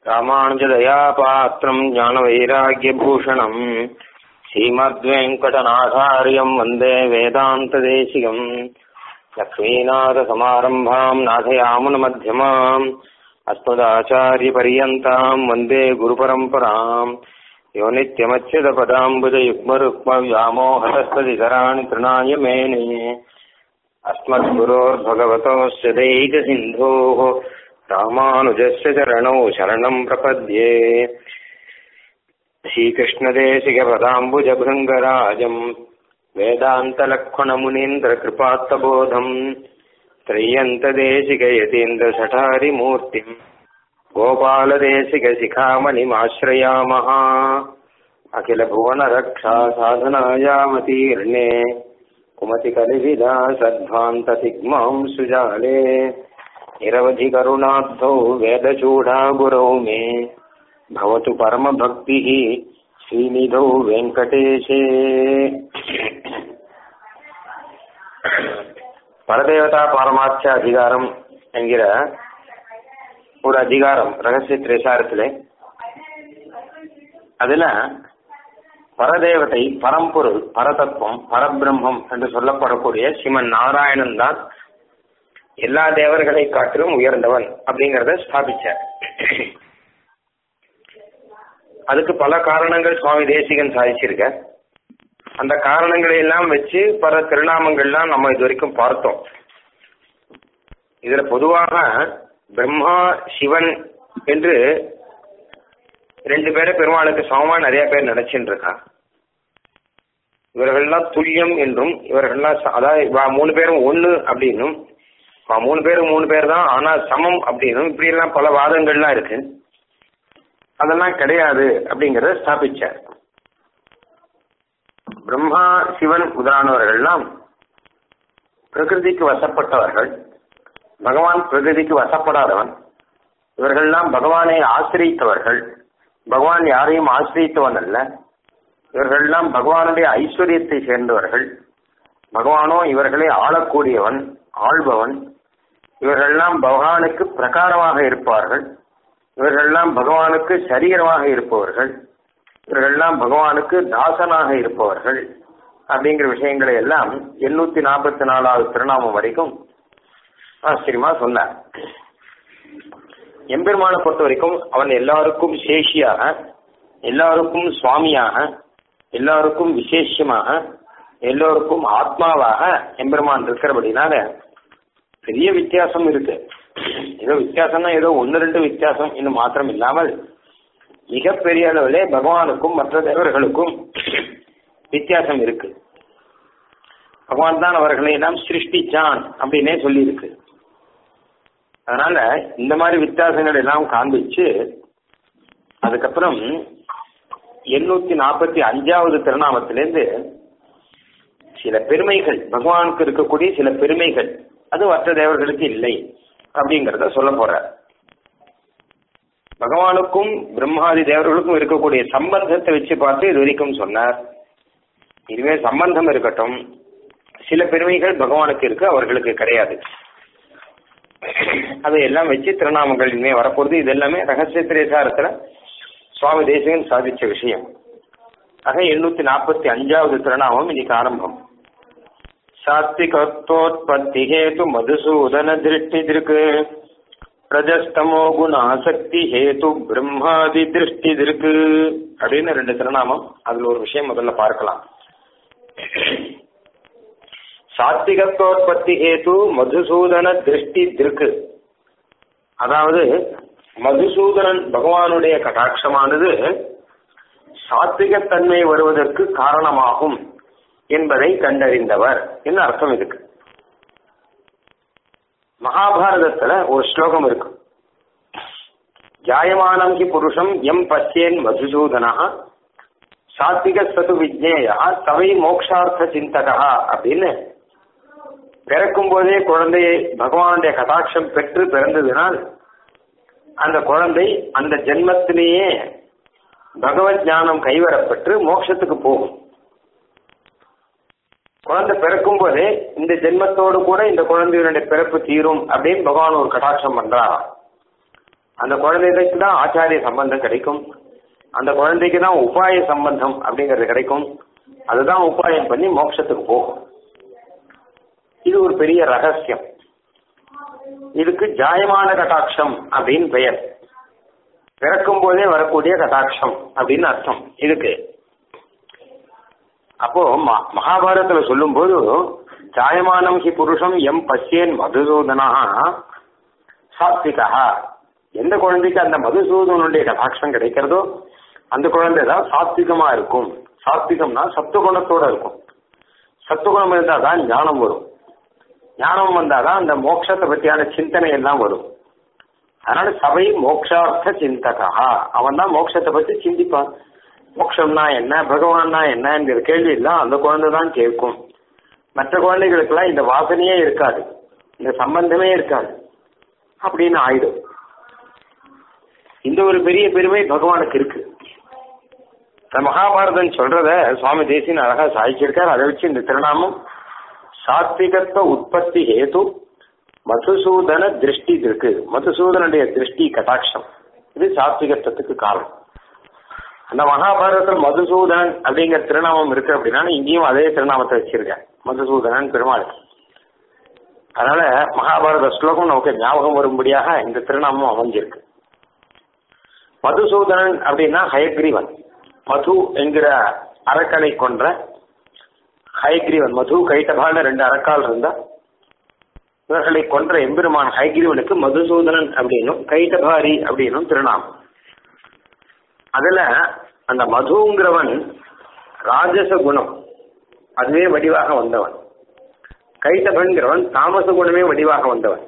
ராமானுஜதயா பாத்திரம் ஞானவைராகியபூஷணம் ஸ்ரீமத்வேங்கடநாதாரியம் வந்தே வேதாந்ததேசிகம் லக்ஷ்மீநாதசமாரம்பாம் நாதயாமுனமध्यமாம் अस्मदाचार्यपर्यन्ताम् वन्दे गुरुपरम्पराम् यो नित्यमच्युतपदाम्बुजयुग्मरुक्मव्यामोहतस्तदितराणि तृणाय मेने अस्मद्गुरोर्भगवतोऽस्य दैकसिन्धोः रामानुजस्य चरणौ शरणम् प्रपद्ये श्रीकृष्णदेशिकपदाम्बुजभृङ्गराजम् वेदान्तलक्ष्मणमुनीन्द्रकृपात्तबोधम् त्रय्यन्तदेशिकयतीन्द्रसठारिमूर्तिम् गोपालदेशिकशिखामणिमाश्रयामः अखिलभुवनरक्षा साधनायामतीर्णे कुमतिकलिविदा सद्भान्ततिग्मां सुजाले निरवधिकरुणाब्धौ वेदचूडागुरौ मे भवतु परमभक्तिः श्रीनिधौ वेङ्कटेशे பரதேவதா பாரமார்த்த அதிகாரம் என்கிற ஒரு அதிகாரம் ரகசிய திரேசாரத்திலே அதுல பரதேவதை பரம்பொருள் பரதத்துவம் பரபிரம்மம் என்று சொல்லப்படக்கூடிய சிவன் நாராயணன் தான் எல்லா தேவர்களை காட்டிலும் உயர்ந்தவன் அப்படிங்கறத ஸ்தாபிச்சார் அதுக்கு பல காரணங்கள் சுவாமி தேசிகன் சாதிச்சிருக்க அந்த காரணங்களை எல்லாம் வச்சு பல திருநாமங்கள்லாம் நம்ம இது வரைக்கும் பார்த்தோம் இதுல பொதுவாக பிரம்மா சிவன் என்று ரெண்டு பேரை பெருமாளுக்கு சமமா நிறைய பேர் நினைச்சுட்டு இருக்கா இவர்கள்லாம் துல்லியம் என்றும் இவர்கள்லாம் அதாவது மூணு பேரும் ஒண்ணு அப்படின்னும் மூணு பேரும் மூணு பேர் தான் ஆனா சமம் அப்படின்னும் இப்படி எல்லாம் பல வாதங்கள்லாம் இருக்கு அதெல்லாம் கிடையாது அப்படிங்கறத ஸ்தாபிச்சார் பிரம்மா சிவன் முதலானவர்கள்லாம் பிரகிருதிக்கு வசப்பட்டவர்கள் பகவான் பிரகிருதிக்கு வசப்படாதவன் இவர்கள்லாம் பகவானை ஆசிரியத்தவர்கள் பகவான் யாரையும் ஆசிரியத்தவன் அல்ல இவர்கள்லாம் பகவானுடைய ஐஸ்வர்யத்தை சேர்ந்தவர்கள் பகவானோ இவர்களை ஆளக்கூடியவன் ஆள்பவன் இவர்கள்லாம் பகவானுக்கு பிரகாரமாக இருப்பார்கள் இவர்கள்லாம் பகவானுக்கு சரீரமாக இருப்பவர்கள் இவர்கள்லாம் பகவானுக்கு தாசனாக இருப்பவர்கள் அப்படிங்கிற விஷயங்களை எல்லாம் எண்ணூத்தி நாற்பத்தி நாலாவது திருநாமம் வரைக்கும் ஆச்சரியமா சொன்னார் எம்பெருமானை பொறுத்த வரைக்கும் அவன் எல்லாருக்கும் சேஷியாக எல்லாருக்கும் சுவாமியாக எல்லாருக்கும் விசேஷமாக எல்லோருக்கும் ஆத்மாவாக எம்பெருமான் இருக்கிறபடினால பெரிய வித்தியாசம் இருக்கு ஏதோ வித்தியாசம்னா ஏதோ ஒன்னு ரெண்டு வித்தியாசம் இன்னும் மாத்திரம் இல்லாமல் மிகப்பெரிய அளவிலே பகவானுக்கும் மற்ற தேவர்களுக்கும் வித்தியாசம் இருக்கு பகவான் தான் அவர்களை எல்லாம் சிருஷ்டிச்சான் அப்படின்னே சொல்லி இருக்கு அதனால இந்த மாதிரி வித்தியாசங்கள் எல்லாம் காண்பிச்சு அதுக்கப்புறம் எண்ணூத்தி நாற்பத்தி அஞ்சாவது திருநாமத்திலேருந்து சில பெருமைகள் பகவானுக்கு இருக்கக்கூடிய சில பெருமைகள் அது மற்ற தேவர்களுக்கு இல்லை அப்படிங்கறத சொல்ல போற பகவானுக்கும் பிரம்மாதி தேவர்களுக்கும் இருக்கக்கூடிய சம்பந்தத்தை வச்சு பார்த்து இது வரைக்கும் சொன்னார் இதுவே சம்பந்தம் இருக்கட்டும் சில பெருமைகள் பகவானுக்கு இருக்கு அவர்களுக்கு கிடையாது அதையெல்லாம் வச்சு திருநாமங்கள் இனிமே வரப்போகுது இது எல்லாமே ரகசிய திரேசாரத்துல சுவாமி தேசிகன் சாதிச்ச விஷயம் ஆக எண்ணூத்தி நாற்பத்தி அஞ்சாவது திருநாமம் இன்னைக்கு ஆரம்பம் சாத்விகத்தோத்பத்தி ஹேது மதுசூதன திருஷ்டி திருக்கு பிரஜஸ்தமோ குண ஆசக்தி ஹேது பிரம்மாதி திருஷ்டி திருக்கு அப்படின்னு ரெண்டு திருநாமம் அதுல ஒரு விஷயம் முதல்ல பார்க்கலாம் சாத்விகத்தோற்பத்தி ஹேது மதுசூதன திருஷ்டி திருக்கு அதாவது மதுசூதனன் பகவானுடைய கடாட்சமானது சாத்விகத்தன்மை வருவதற்கு காரணமாகும் என்பதை கண்டறிந்தவர் என்று அர்த்தம் இருக்கு மகாபாரதத்துல ஒரு ஸ்லோகம் இருக்கு ஜாயமானம் ஹி புருஷம் எம் பசியன் மதுசூதனா சாத்விக சது விஜ்னேயா சவை மோக்ஷார்த்த சிந்தகா அப்படின்னு பிறக்கும் போதே குழந்தையை பகவானுடைய கடாட்சம் பெற்று பிறந்ததினால் அந்த குழந்தை அந்த ஜென்மத்திலேயே பகவத் ஞானம் கைவரப்பெற்று மோட்சத்துக்கு போகும் குழந்தை பிறக்கும் போதே இந்த ஜென்மத்தோடு கூட இந்த குழந்தையினுடைய பிறப்பு தீரும் அப்படின்னு பகவான் ஒரு கடாட்சம் பண்றாராம் அந்த குழந்தைக்கு தான் ஆச்சாரிய சம்பந்தம் கிடைக்கும் அந்த குழந்தைக்கு தான் உபாய சம்பந்தம் அப்படிங்கிறது கிடைக்கும் அதுதான் உபாயம் பண்ணி மோட்சத்துக்கு போகும் இது ஒரு பெரிய ரகசியம் இதுக்கு ஜாயமான கட்டாட்சம் அப்படின்னு பெயர் பிறக்கும் போதே வரக்கூடிய கட்டாட்சம் அப்படின்னு அர்த்தம் இதுக்கு அப்போ ம- மகாபாரதத்துல சொல்லும்போது ஜாயமானம் ஹி புருஷம் எம் பசியன் மதுசூதனா சாத்விகா எந்த குழந்தைக்கு அந்த மதுசூதனுடைய கடாட்சம் கிடைக்கிறதோ அந்த குழந்தை தான் சாத்விகமா இருக்கும் சாத்விகம்னா சத்துவகுணத்தோட இருக்கும் சத்துவகுணம் இருந்தால் தான் ஞானம் வரும் ஞானம் வந்தாதான் அந்த மோட்சத்தை பற்றியான சிந்தனை எல்லாம் வரும் அதனால சபை மோக்ஷார்த்த சிந்தகா அவன் தான் மோட்சத்தை பத்தி சிந்திப்பான் மோட்சம்னா என்ன பகவான்னா என்னங்கிற கேள்வி எல்லாம் அந்த குழந்தை தான் கேட்கும் மற்ற குழந்தைகளுக்கெல்லாம் இந்த வாசனையே இருக்காது இந்த சம்பந்தமே இருக்காது அப்படின்னு ஆயிடும் இந்த ஒரு பெரிய பெருமை பகவானுக்கு இருக்கு இந்த மகாபாரதம் சொல்றத சுவாமி தேசியன் அழகா சாதிச்சிருக்கார் அதை வச்சு இந்த திருநாமம் சாத்விகத்துவ உற்பத்தி ஹேது மதுசூதன திருஷ்டி இருக்கு மதுசூதனுடைய திருஷ்டி கட்டாட்சம் இது சாத்விகத்துவத்துக்கு காரணம் அந்த மகாபாரதத்தில் மதுசூதனன் அப்படிங்கிற திருநாமம் இருக்கு அப்படின்னா இங்கேயும் அதே திருநாமத்தை வச்சிருக்கேன் மதுசூதனன் பெருமாள் அதனால மகாபாரத ஸ்லோகம் நமக்கு ஞாபகம் வரும்படியாக இந்த திருநாமம் அமைஞ்சிருக்கு மதுசூதனன் அப்படின்னா ஹயக்ரீவன் மது என்கிற அரக்கனை கொன்ற ஹயக்ரீவன் மது கைட்டபான ரெண்டு அரக்கால் இருந்தா இவர்களை கொன்ற எம்பெருமான் ஹயக்ரீவனுக்கு மதுசூதனன் அப்படின்னும் கைட்டபாரி அப்படின்னும் திருநாமம் அதுல அந்த மதுங்கிறவன் ராஜச குணம் அதுவே வடிவாக வந்தவன் கைட்டபன்கிறவன் தாமச குணமே வடிவாக வந்தவன்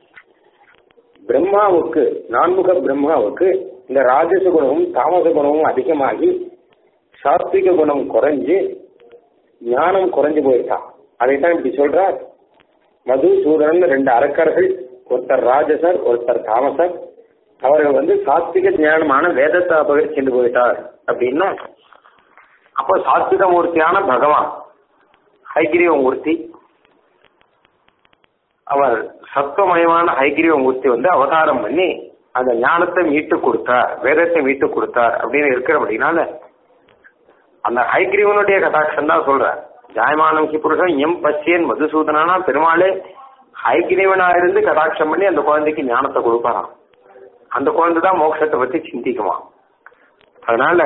பிரம்மாவுக்கு நான்முக பிரம்மாவுக்கு இந்த ராஜச குணமும் தாமச குணமும் அதிகமாகி சாத்விக குணம் குறைஞ்சு ஞானம் குறைஞ்சு போயிட்டான் அதைத்தான் இப்படி சொல்றார் மது சூதரன் ரெண்டு அரக்கர்கள் ஒருத்தர் ராஜசர் ஒருத்தர் தாமசர் அவர்கள் வந்து சாத்விக ஞானமான வேதத்தை அபகரிச்சு சென்று போயிட்டார் அப்படின்னா அப்போ சாத்விக மூர்த்தியான பகவான் ஹைகிரீவ மூர்த்தி அவர் சத்துவமயமான ஹைகிரீவ மூர்த்தி வந்து அவதாரம் பண்ணி அந்த ஞானத்தை மீட்டு கொடுத்தார் வேதத்தை மீட்டு கொடுத்தார் அப்படின்னு இருக்கிற அப்படின்னால அந்த ஹைகிரீவனுடைய கட்டாட்சம் தான் சொல்றேன் ஜாயமானம் கி புருஷன் எம் பசியன் மதுசூதனா பெருமாளே ஹைகிரீவனா இருந்து கட்டாட்சம் பண்ணி அந்த குழந்தைக்கு ஞானத்தை கொடுப்பாராம் அந்த குழந்தை தான் மோட்சத்தை பத்தி சிந்திக்குமா அதனால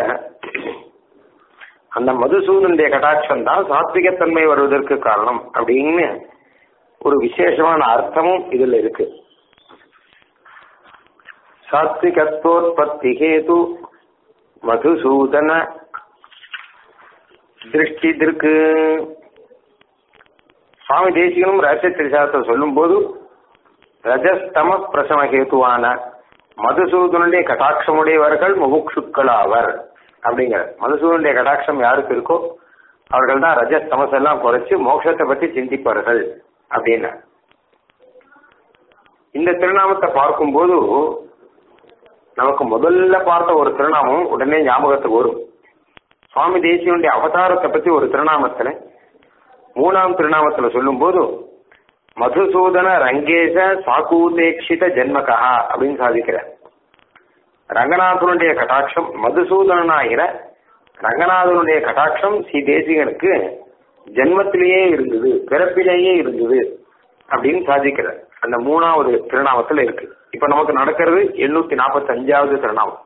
அந்த மதுசூதனுடைய கட்டாட்சம் தான் சாத்விகத்தன்மை வருவதற்கு காரணம் அப்படின்னு ஒரு விசேஷமான அர்த்தமும் இதுல இருக்கு சாத்விகத்தோற்பத்தி ஹேது மதுசூதன திருஷ்டி இருக்கு சுவாமி தேசிகனும் ரகசிய திரிசாரத்தை சொல்லும் போது ரஜஸ்தம பிரசம ஹேத்துவான மதுசூதனுடைய கட்டாட்சமுடையவர்கள் முமுட்சுக்கள் ஆவர் அப்படிங்கிற மதுசூதனுடைய கட்டாட்சம் யாருக்கு இருக்கோ அவர்கள் தான் ரஜஸ் தமஸ் எல்லாம் குறைச்சு மோட்சத்தை பத்தி சிந்திப்பார்கள் அப்படின்னு இந்த திருநாமத்தை பார்க்கும்போது நமக்கு முதல்ல பார்த்த ஒரு திருநாமம் உடனே ஞாபகத்துக்கு வரும் சுவாமி தேசியனுடைய அவதாரத்தை பத்தி ஒரு திருநாமத்துல மூணாம் திருநாமத்துல சொல்லும்போது மதுசூதன ரங்கேச சாக்கூதேட்சித ஜென்மகா அப்படின்னு சாதிக்கிறார் ரங்கநாதனுடைய கட்டாட்சம் மதுசூதனாகிற ரங்கநாதனுடைய கட்டாட்சம் ஸ்ரீ தேசிகனுக்கு ஜென்மத்திலேயே இருந்தது பிறப்பிலேயே இருந்தது அப்படின்னு சாதிக்கிறார் அந்த மூணாவது திருநாமத்துல இருக்கு இப்ப நமக்கு நடக்கிறது எண்ணூத்தி நாற்பத்தி அஞ்சாவது திருநாமம்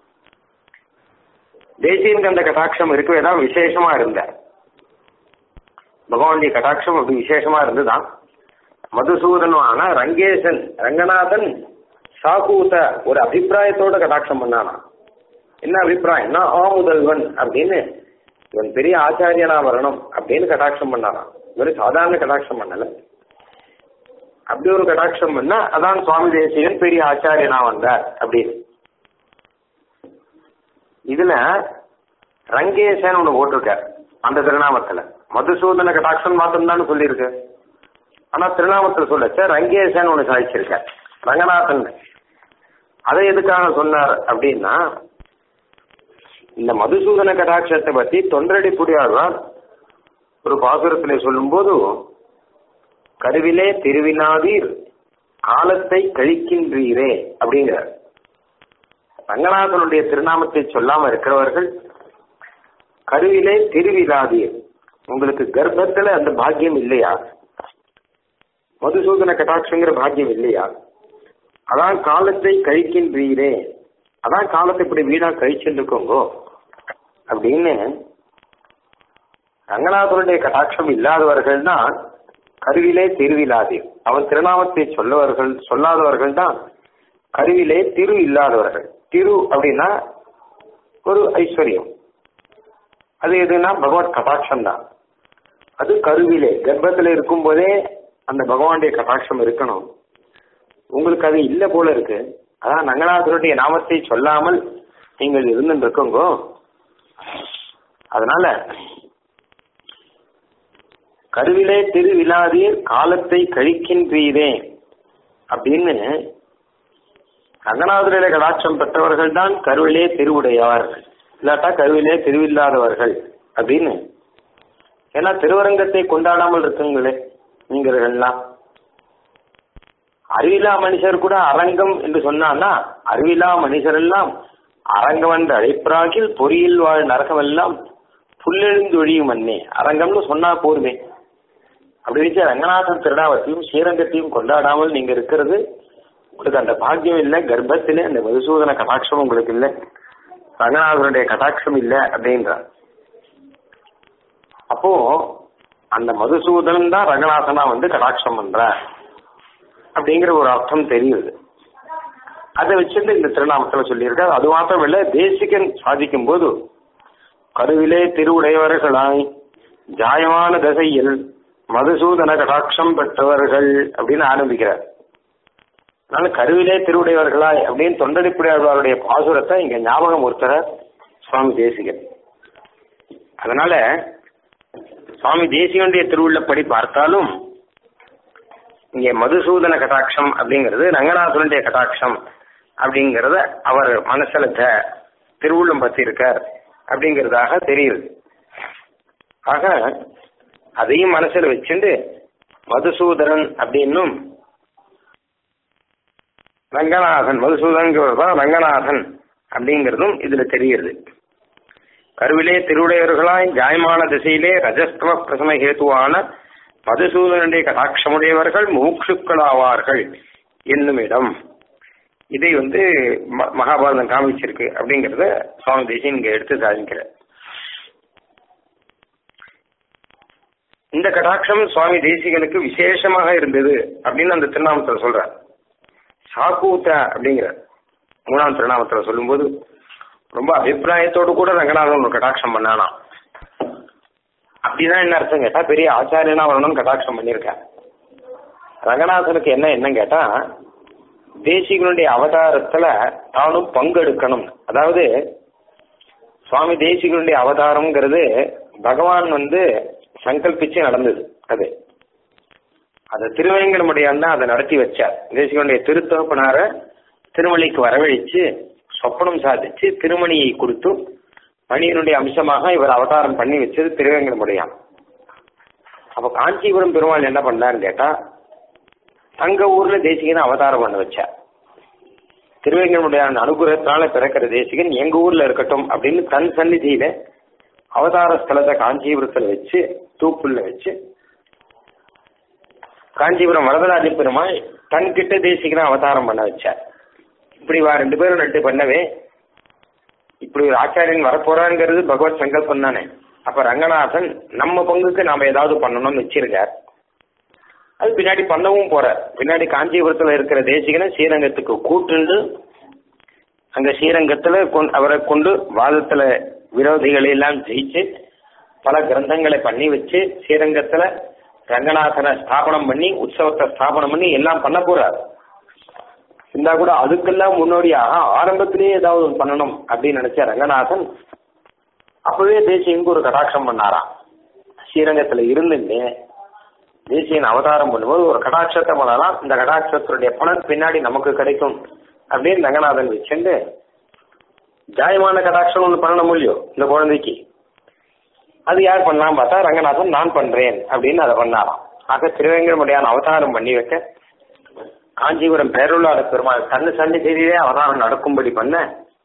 தேசியனுக்கு அந்த கட்டாட்சம் இருக்கவே தான் விசேஷமா இருந்தார் பகவானுடைய கட்டாட்சம் அப்படி விசேஷமா இருந்துதான் மதுசூதனான ரங்கேசன் ரங்கநாதன் சாகூத ஒரு அபிப்பிராயத்தோட கட்டாட்சம் பண்ணானா என்ன அபிப்பிராயம்னா ஆ முதல்வன் அப்படின்னு இவன் பெரிய ஆச்சாரியனா வரணும் அப்படின்னு கட்டாட்சம் பண்ணானா இவரு சாதாரண கட்டாட்சம் பண்ணல அப்படி ஒரு கட்டாட்சம் பண்ணா அதான் சுவாமி தேசிகன் பெரிய ஆச்சாரியனா வந்தார் அப்படின்னு இதுல ரங்கேசன் ஒண்ணு போட்டிருக்கார் அந்த திருநாமத்துல மதுசூதன கட்டாட்சம் மாத்திரம் சொல்லியிருக்கு ஆனா திருநாமத்தில் சொல்லச்ச ரங்கேசன் ஒண்ணு சாதிச்சிருக்கார் ரங்கநாதன் அதை எதுக்காக சொன்னார் அப்படின்னா இந்த மதுசூதன கடாட்சத்தை பத்தி தொண்டரடி புரியாழ்வார் ஒரு பாசுரத்திலே சொல்லும்போது கருவிலே திருவினாதீர் காலத்தை கழிக்கின்றீரே அப்படிங்கிறார் ரங்கநாதனுடைய திருநாமத்தை சொல்லாம இருக்கிறவர்கள் கருவிலே திருவிழாதீர் உங்களுக்கு கர்ப்பத்துல அந்த பாக்கியம் இல்லையா மதுசூதன கட்டாட்சங்கிற பாக்கியம் இல்லையா அதான் காலத்தை கழிக்கின்றீரே அதான் காலத்தை இப்படி வீணா கழிச்சுருக்கோங்கோ அப்படின்னு ரங்கநாதனுடைய கட்டாட்சம் இல்லாதவர்கள் தான் கருவிலே திருவிழாதீர் அவன் திருநாமத்தை சொல்லவர்கள் சொல்லாதவர்கள் தான் கருவிலே திரு இல்லாதவர்கள் திரு அப்படின்னா ஒரு ஐஸ்வர்யம் அது எதுனா பகவத் கட்டாட்சம் தான் அது கருவிலே கர்ப்பத்தில் இருக்கும்போதே அந்த பகவானுடைய கட்டாட்சம் இருக்கணும் உங்களுக்கு அது இல்லை போல இருக்கு அதான் ரங்கநாதனுடைய நாமத்தை சொல்லாமல் நீங்கள் இருந்துட்டு இருக்கோங்கோ அதனால கருவிலே திருவிழாதீர் காலத்தை கழிக்கின்றீரே அப்படின்னு ரங்கநாதரில கடாட்சம் பெற்றவர்கள் தான் கருவிலே திருவுடையவர்கள் இல்லாட்டா கருவிலே திருவில்லாதவர்கள் அப்படின்னு ஏன்னா திருவரங்கத்தை கொண்டாடாமல் இருக்குங்களே நீங்கள்லாம் அறிவிலா மனுஷர் கூட அரங்கம் என்று சொன்னான்னா அறிவிலா மனுஷர் எல்லாம் அரங்கம் என்று அழைப்பராகில் பொறியில் வாழ் நரகமெல்லாம் புல்லெழுந்து ஒழியும் மண்ணே அரங்கம்னு சொன்னா போருமே அப்படி வச்சு ரங்கநாதன் திருநாவத்தையும் ஸ்ரீரங்கத்தையும் கொண்டாடாமல் நீங்க இருக்கிறது உங்களுக்கு அந்த பாக்கியம் இல்லை கர்ப்பத்திலே அந்த மதுசூதன கடாட்சம் உங்களுக்கு இல்லை ரங்கநாதனுடைய கடாட்சம் இல்லை அப்படின்றார் அப்போ அந்த மதுசூதனன் தான் ரங்கநாதனா வந்து கடாட்சம் பண்ற அப்படிங்கிற ஒரு அர்த்தம் தெரியுது அதை வச்சுட்டு இந்த திருநாமத்தில் சொல்லியிருக்காரு அது மாத்திரம் இல்லை தேசிகன் சாதிக்கும் போது கருவிலே திருவுடையவர்களாய் ஜாயமான தசையில் மதுசூதன கடாட்சம் பெற்றவர்கள் அப்படின்னு ஆரம்பிக்கிறார் அதனால கருவிலே திருவுடையவர்களாய் அப்படின்னு தொண்டடிப்புடையாளருடைய பாசுரத்தை இங்க ஞாபகம் ஒருத்தர் சுவாமி தேசிகன் அதனால சுவாமி தேசிகனுடைய திருவுள்ளப்படி பார்த்தாலும் இங்கே மதுசூதன கட்டாட்சம் அப்படிங்கிறது ரங்கநாதனுடைய கட்டாட்சம் அப்படிங்கிறத அவர் மனசுல த- திருவுள்ளம் பத்தி இருக்கார் அப்படிங்கிறதாக தெரியுது ஆக அதையும் மனசுல வச்சுட்டு மதுசூதனன் அப்படின்னும் ரங்கநாதன் மதுசூதன்கிறவர் தான் ரங்கநாதன் அப்படிங்கிறதும் இதுல தெரியுது கருவிலே திருவுடையவர்களாய் ஜாயமான திசையிலே ரஜஸ்தவ பிரசம ஹேத்துவான மதுசூதனுடைய கடாட்சமுடையவர்கள் மூக்ஷுக்களாவார்கள் என்னும் இடம் இதை வந்து ம- மகாபாரதம் காமிச்சிருக்கு அப்படிங்கறத சுவாமி தேசியன் இங்க எடுத்து சாதிக்கிறார் இந்த கடாட்சம் சுவாமி தேசிகனுக்கு விசேஷமாக இருந்தது அப்படின்னு அந்த திருநாமத்தில் சொல்றார் சாக்கூத்த அப்படிங்கிற மூணாம் திருநாமத்தில் சொல்லும்போது ரொம்ப அபிப்பிராயத்தோடு கூட ரங்கநாதன் ஒரு கடாட்சம் பண்ணானாம் அப்படின்னா என்ன அர்த்தம் கேட்டா பெரிய ஆச்சாரியனா வரணும்னு கடாட்சம் பண்ணியிருக்கேன் ரங்கநாதனுக்கு என்ன என்னன்னு கேட்டா தேசிகனுடைய அவதாரத்துல தானும் பங்கெடுக்கணும் அதாவது சுவாமி தேசிகனுடைய அவதாரம்ங்கிறது பகவான் வந்து சங்கல்பிச்சு நடந்தது அது அதை திருவேங்கடமுடியான் தான் அதை நடத்தி வச்சார் தேசிகனுடைய திருத்தகப்பனார திருமலைக்கு வரவழைச்சு சொப்பனம் சாதிச்சு திருமணியை கொடுத்து மணியனுடைய அம்சமாக இவர் அவதாரம் பண்ணி வச்சது திருவேங்கடமுடியான் அப்ப காஞ்சிபுரம் பெருமாள் என்ன பண்ணாருன்னு கேட்டா தங்க ஊர்ல தேசிகனை அவதாரம் பண்ண வச்சார் திருவேங்கடமுடியான் அனுகிரகத்தினால பிறக்கிற தேசிகன் எங்க ஊர்ல இருக்கட்டும் அப்படின்னு தன் சந்நிதியில அவதார ஸ்தலத்தை காஞ்சிபுரத்துல வச்சு தூப்புள்ள வச்சு காஞ்சிபுரம் வரதராஜ பெருமாள் தன்கிட்ட தேசிகனை அவதாரம் பண்ண வச்சார் இப்படி வா ரெண்டு பேரும் ரெண்டு பண்ணவே இப்படி ஒரு ஆச்சாரியன் வரப்போறாங்கிறது பகவத் சங்கல்பம் தானே அப்ப ரங்கநாதன் நம்ம பங்குக்கு நாம ஏதாவது பண்ணணும்னு வச்சிருக்கார் அது பின்னாடி பண்ணவும் போற பின்னாடி காஞ்சிபுரத்துல இருக்கிற தேசிகனை ஸ்ரீரங்கத்துக்கு கூட்டுண்டு அங்க ஸ்ரீரங்கத்துல கொண்- அவரை கொண்டு வாதத்துல விரோதிகளை எல்லாம் ஜெயிச்சு பல கிரந்தங்களை பண்ணி வச்சு ஸ்ரீரங்கத்துல ரங்கநாதனை ஸ்தாபனம் பண்ணி உற்சவத்தை ஸ்தாபனம் பண்ணி எல்லாம் பண்ண போறார் இருந்தா கூட அதுக்கெல்லாம் முன்னோடியாக ஆரம்பத்திலேயே ஏதாவது ஒண்ணு பண்ணணும் அப்படின்னு நினைச்ச ரங்கநாதன் அப்பவே தேசியனுக்கு ஒரு கடாட்சம் பண்ணாராம் ஸ்ரீரங்கத்துல இருந்துட்டு தேசியன் அவதாரம் பண்ணும்போது ஒரு கடாட்சத்தை பண்ணலாம் இந்த கடாட்சத்தினுடைய பலன் பின்னாடி நமக்கு கிடைக்கும் அப்படின்னு ரங்கநாதன் வச்சுண்டு ஜாயமான கடாட்சம் ஒன்று பண்ணணும் இல்லையோ இந்த குழந்தைக்கு அது யார் பண்ணலாம் பார்த்தா ரங்கநாதன் நான் பண்றேன் அப்படின்னு அதை பண்ணாராம் ஆக திருவேங்கடமுடியான் அவதாரம் பண்ணி வைக்க காஞ்சிபுரம் பேருள்ளாட பெருமாள் தன்னு சன்னிதியிலே அவதாரம் நடக்கும்படி பண்ண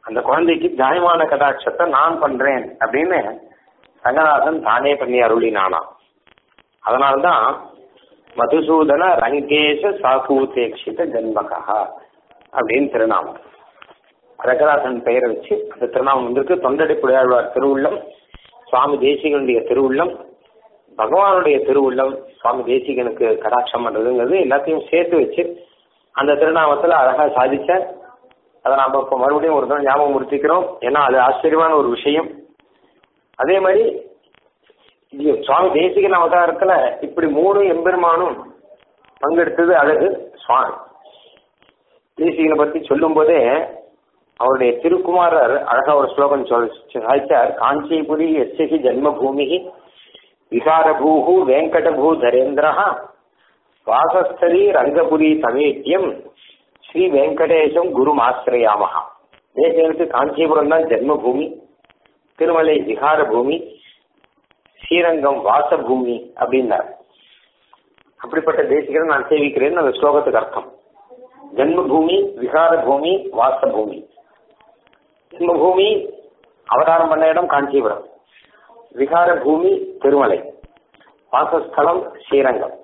அந்த குழந்தைக்கு ஜாயமான கடாட்சத்தை நான் பண்றேன் அப்படின்னு ரங்கநாதன் தானே பண்ணி அருளினானாம் அதனால்தான் மதுசூதன ரங்கேஷ சாகூதேக்ஷித ஜன்மகா அப்படின்னு திருநாமம் ரங்கநாதன் பெயரை வச்சு அந்த திருநாமம் வந்திருக்கு தொண்டடிப்புடையாழ்வார் திருவுள்ளம் சுவாமி தேசிகனுடைய திருவுள்ளம் பகவானுடைய திருவுள்ளம் சுவாமி தேசிகனுக்கு கடாட்சம் பண்றதுங்கிறது எல்லாத்தையும் சேர்த்து வச்சு அந்த திருநாமத்துல அழகா சாதிச்ச அதை நாம இப்ப மறுபடியும் ஒரு தடவை ஞாபகம் முடிச்சுக்கிறோம் ஏன்னா அது ஆச்சரியமான ஒரு விஷயம் அதே மாதிரி இது சுவாமி தேசிகன் அவதாரத்துல இப்படி மூணு எம்பெருமானும் பங்கெடுத்தது அழகு சுவாமி தேசிகனை பத்தி சொல்லும் போதே அவருடைய திருக்குமாரர் அழகா ஒரு ஸ்லோகம் சொல் சாதிச்சார் காஞ்சிபுரி எஸ்யகி ஜன்மபூமி விகாரபூஹு வெங்கடபூ தரேந்திரா வாசஸ்தலி ரங்கபுரி சமேத்தியம் ஸ்ரீ வெங்கடேசம் குரு ஆசிரியாமகா தேசிகனுக்கு காஞ்சிபுரம் தான் ஜென்மபூமி திருமலை விகார பூமி ஸ்ரீரங்கம் வாசபூமி அப்படின்னார் அப்படிப்பட்ட தேசிகரை நான் சேவிக்கிறேன் அந்த ஸ்லோகத்துக்கு அர்த்தம் ஜென்மபூமி விகார பூமி வாசபூமி ஜென்மபூமி அவதாரம் பண்ண இடம் காஞ்சிபுரம் விகார பூமி திருமலை வாசஸ்தலம் ஸ்ரீரங்கம்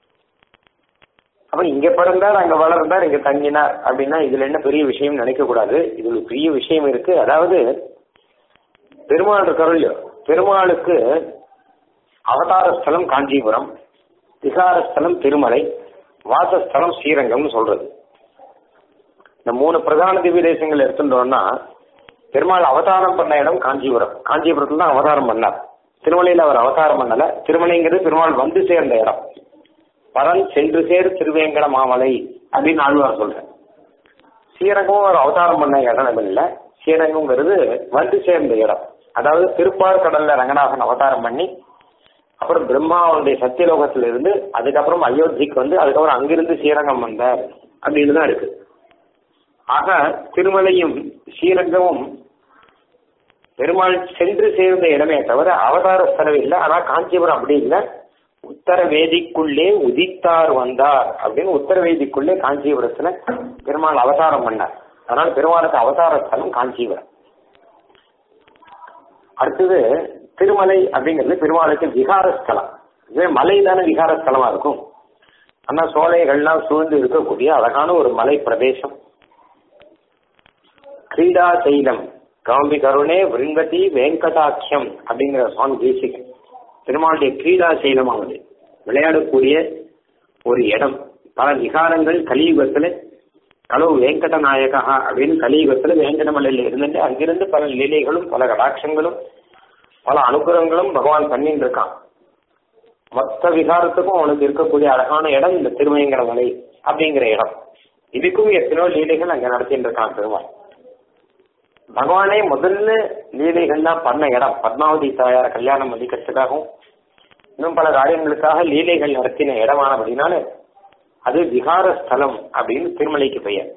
அப்ப இங்க பிறந்தார் அங்க வளர்ந்தார் இங்க தங்கினார் அப்படின்னா இதுல என்ன பெரிய விஷயம் நினைக்க கூடாது இது ஒரு பெரிய விஷயம் இருக்கு அதாவது பெருமாள் இருக்காரோ பெருமாளுக்கு அவதார ஸ்தலம் காஞ்சிபுரம் விகார ஸ்தலம் திருமலை வாசஸ்தலம் ஸ்ரீரங்கம்னு சொல்றது இந்த மூணு பிரதான திவ்ய தேசங்கள் எடுத்துட்டோம்னா பெருமாள் அவதாரம் பண்ண இடம் காஞ்சிபுரம் காஞ்சிபுரத்துல தான் அவதாரம் பண்ணார் திருமலையில அவர் அவதாரம் பண்ணல திருமலைங்கிறது பெருமாள் வந்து சேர்ந்த இடம் பரன் சென்று சேர் திருவேங்கட மாமலை அப்படின்னு ஆழ்வார் சொல்றேன் ஸ்ரீரங்கமும் அவர் அவதாரம் பண்ண இடம் இல்லை ஸ்ரீரங்கம்ங்கிறது வந்து சேர்ந்த இடம் அதாவது திருப்பார் கடல்ல ரங்கநாதன் அவதாரம் பண்ணி அப்புறம் பிரம்மாவுடைய சத்தியலோகத்துல இருந்து அதுக்கப்புறம் அயோத்திக்கு வந்து அதுக்கப்புறம் அங்கிருந்து ஸ்ரீரங்கம் வந்தார் அப்படின்னு தான் இருக்கு ஆக திருமலையும் ஸ்ரீரங்கமும் பெருமாள் சென்று சேர்ந்த இடமே தவிர அவதார ஸ்தலம் இல்லை ஆனா காஞ்சிபுரம் அப்படி இல்லை உத்தர வேதிக்குள்ளே உதித்தார் வந்தார் அப்படின்னு உத்தர வேதிக்குள்ளே காஞ்சிபுரத்துல பெருமாள் அவதாரம் பண்ணார் அதனால பெருமாளுக்கு அவதார ஸ்தலம் காஞ்சிபுரம் அடுத்தது திருமலை அப்படிங்கிறது பெருமாளுக்கு விகாரஸ்தலம் இதே மலை தானே விகாரஸ்தலமா இருக்கும் ஆனா சோலைகள்லாம் சூழ்ந்து இருக்கக்கூடிய அழகான ஒரு மலை பிரதேசம் கிரீடா சைலம் காம்பி கருணே விருங்கதி வெங்கடாக்கியம் அப்படிங்கிற சுவாமி தேசிகன் பெருமாளுடைய கிரீடா சைலமானது விளையாடக்கூடிய ஒரு இடம் பல விகாரங்கள் கலியுகத்துல கலவு வெங்கட நாயகா அப்படின்னு கலியுகத்துல வேங்கடமலையில இருந்துட்டு அங்கிருந்து பல லீலைகளும் பல கடாட்சங்களும் பல அனுகிரகங்களும் பகவான் பண்ணிட்டு இருக்கான் மொத்த விகாரத்துக்கும் அவனுக்கு இருக்கக்கூடிய அழகான இடம் இந்த திருமயங்கர மலை அப்படிங்கிற இடம் இதுக்கும் எத்தனையோ லீலைகள் அங்க நடத்திட்டு இருக்கான் பெருமாள் பகவானே முதல்ல லீலைகள்லாம் பண்ண இடம் பத்மாவதி தாயார கல்யாணம் பண்ணிக்கிறதுக்காகவும் இன்னும் பல காரியங்களுக்காக லீலைகள் நடத்தின இடமானபடினால அது விகார ஸ்தலம் அப்படின்னு திருமலைக்கு பெயர்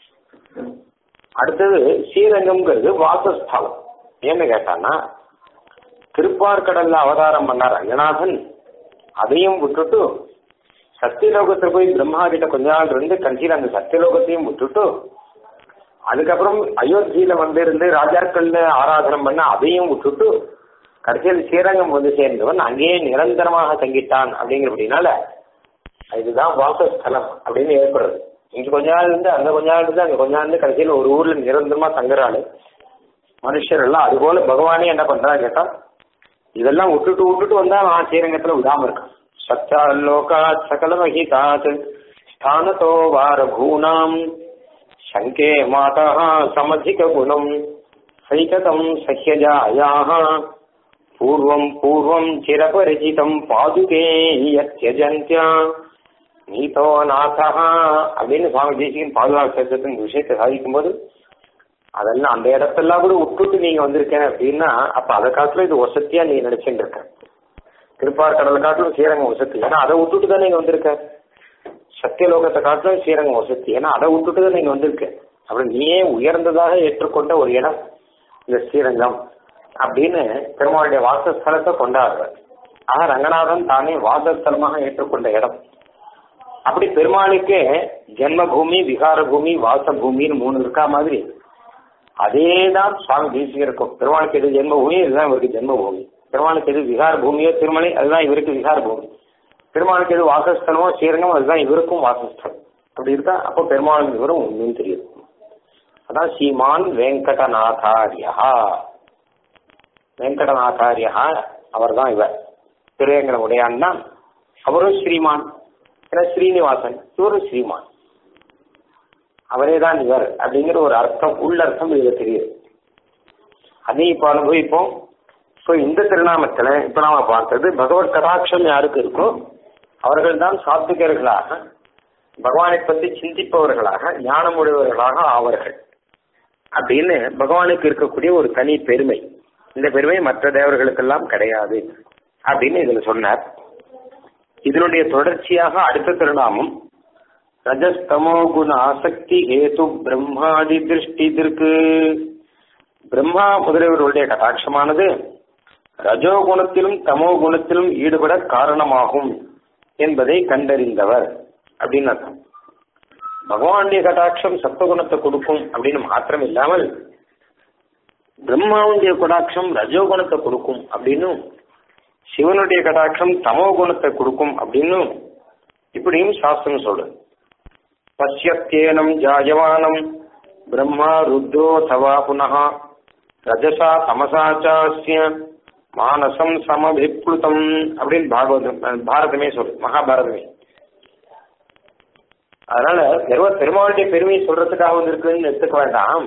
அடுத்தது ஸ்ரீரங்கம்ங்கிறது வாசஸ்தலம் ஏன்னு கேட்டான்னா திருப்பார்கடல்ல அவதாரம் பண்ணார் ரங்கநாதன் அதையும் விட்டுட்டு சத்தியலோகத்துல போய் பிரம்மா கிட்ட கொஞ்ச நாள் இருந்து கடைசியில் அந்த சத்தியலோகத்தையும் விட்டுட்டு அதுக்கப்புறம் அயோத்தியில வந்து இருந்து ராஜாக்கள்ல ஆராதனம் பண்ண அதையும் விட்டுட்டு கடைசியில் ஸ்ரீரங்கம் வந்து சேர்ந்தவன் அங்கேயே நிரந்தரமாக தங்கிட்டான் அப்படிங்கிறபடினால இதுதான் வாசஸ்தலம் அப்படின்னு ஏற்படுறது இங்க கொஞ்ச நாள் இருந்து அங்க கொஞ்ச நாள் இருந்து அங்க கொஞ்ச நாள் இருந்து கடைசியில் ஒரு ஊர்ல நிரந்தரமா தங்குறாள் மனுஷர் எல்லாம் அதுபோல பகவானே என்ன பண்றான்னு கேட்டா இதெல்லாம் விட்டுட்டு விட்டுட்டு வந்தா நான் ஸ்ரீரங்கத்துல விடாம இருக்கான் சச்சாலோகாத் சகலமஹிதாத் ஸ்தானதோ வாரபூனாம் சங்கே மாதா சமதிக குணம் சைகதம் சஹ்யஜாயாக பூர்வம் பூர்வம் சிரபரிச்சிதம் பாதுகே யத்யஜந்தியா நீதோ நாதா அப்படின்னு சுவாமி தேசிகன் பாதுகாப்பு சட்டத்தின் விஷயத்தை சாதிக்கும் போது அதெல்லாம் அந்த இடத்தெல்லாம் கூட விட்டுட்டு நீங்க வந்திருக்கேன் அப்படின்னா அப்ப அதை காட்டிலும் இது வசதியா நீ நினைச்சுட்டு இருக்க திருப்பார் கடலை காட்டிலும் ஸ்ரீரங்கம் வசதி ஏன்னா அதை விட்டுட்டு தான் நீங்க வந்திருக்க சத்தியலோகத்தை காட்டிலும் ஸ்ரீரங்கம் வசதி ஏன்னா அதை விட்டுட்டு தான் நீங்க வந்திருக்க அப்படி நீயே உயர்ந்ததாக ஏற்றுக்கொண்ட ஒரு இடம் இந்த ஸ்ரீரங்கம் அப்படின்னு பெருமாளுடைய வாசஸ்தலத்தை கொண்டாடுறார் ஆக ரங்கநாதன் தானே வாசஸ்தலமாக ஏற்றுக்கொண்ட இடம் அப்படி பெருமாளுக்கே ஜென்மபூமி விகார பூமி வாச பூமின்னு மூணு இருக்கா மாதிரி அதே தான் சுவாமி தேசிகருக்கும் பெருமாளுக்கு எது ஜென்மபூமி இதுதான் இவருக்கு ஜென்மபூமி பெருமாளுக்கு எது விகார பூமியோ திருமலை அதுதான் இவருக்கு விகார பூமி பெருமாளுக்கு எது வாசஸ்தலமோ ஸ்ரீரங்கம் அதுதான் இவருக்கும் வாசஸ்தலம் அப்படி இருக்கா அப்போ பெருமாளும் இவரும் ஒன்றும் தெரியும் அதான் சீமான் வெங்கடநாதாரியா வெங்கடநாதாரியா அவர் தான் இவர் திருவேங்கட உடையான் தான் அவரும் ஸ்ரீமான் ஏன்னா ஸ்ரீனிவாசன் இவரும் ஸ்ரீமான் அவரே தான் இவர் அப்படிங்கிற ஒரு அர்த்தம் உள்ளர்த்தம் இதுல தெரியுது அதையும் இப்போ அனுபவிப்போம் இப்போ இந்த திருநாமத்துல இப்ப நாம பார்த்தது பகவத் கடாட்சம் யாருக்கு இருக்கோ அவர்கள் தான் சாத்விகர்களாக பகவானை பற்றி சிந்திப்பவர்களாக ஞானமுடையவர்களாக ஆவார்கள் அப்படின்னு பகவானுக்கு இருக்கக்கூடிய ஒரு தனி பெருமை இந்த பெருமை மற்ற தேவர்களுக்கெல்லாம் கிடையாது அப்படின்னு இதுல சொன்னார் இதனுடைய தொடர்ச்சியாக அடுத்த திருநாமம் ரஜஸ்தமோ குண ஆசக்தி ஹேது பிரம்மாதி திருஷ்டிதிற்கு பிரம்மா முதலியவர்களுடைய கட்டாட்சமானது ரஜோ குணத்திலும் தமோ குணத்திலும் ஈடுபட காரணமாகும் என்பதை கண்டறிந்தவர் அப்படின்னு அர்த்தம் பகவானுடைய கட்டாட்சம் சத்துவகுணத்தை கொடுக்கும் அப்படின்னு மாத்திரம் இல்லாமல் பிரம்மாவுடைய கடாட்சம் ரஜோகுணத்தை கொடுக்கும் அப்படின்னும் சிவனுடைய கடாட்சம் தமோ குணத்தை கொடுக்கும் அப்படின்னும் இப்படியும் சாஸ்திரம் சொல்லுது பசியத்தேனம் ஜாயமானம் பிரம்மா ருத்ரோ தவா புனः ரஜசா தமசா சாஸ்ய மானசம் சமபிப்ளுதம் அப்படின்னு பாகவதம் பாரதமே சொல்லு மகாபாரதமே அதனால வெறும் பெருமாளுடைய பெருமையை சொல்றதுக்காக வந்திருக்குன்னு எடுத்துக்க வேண்டாம்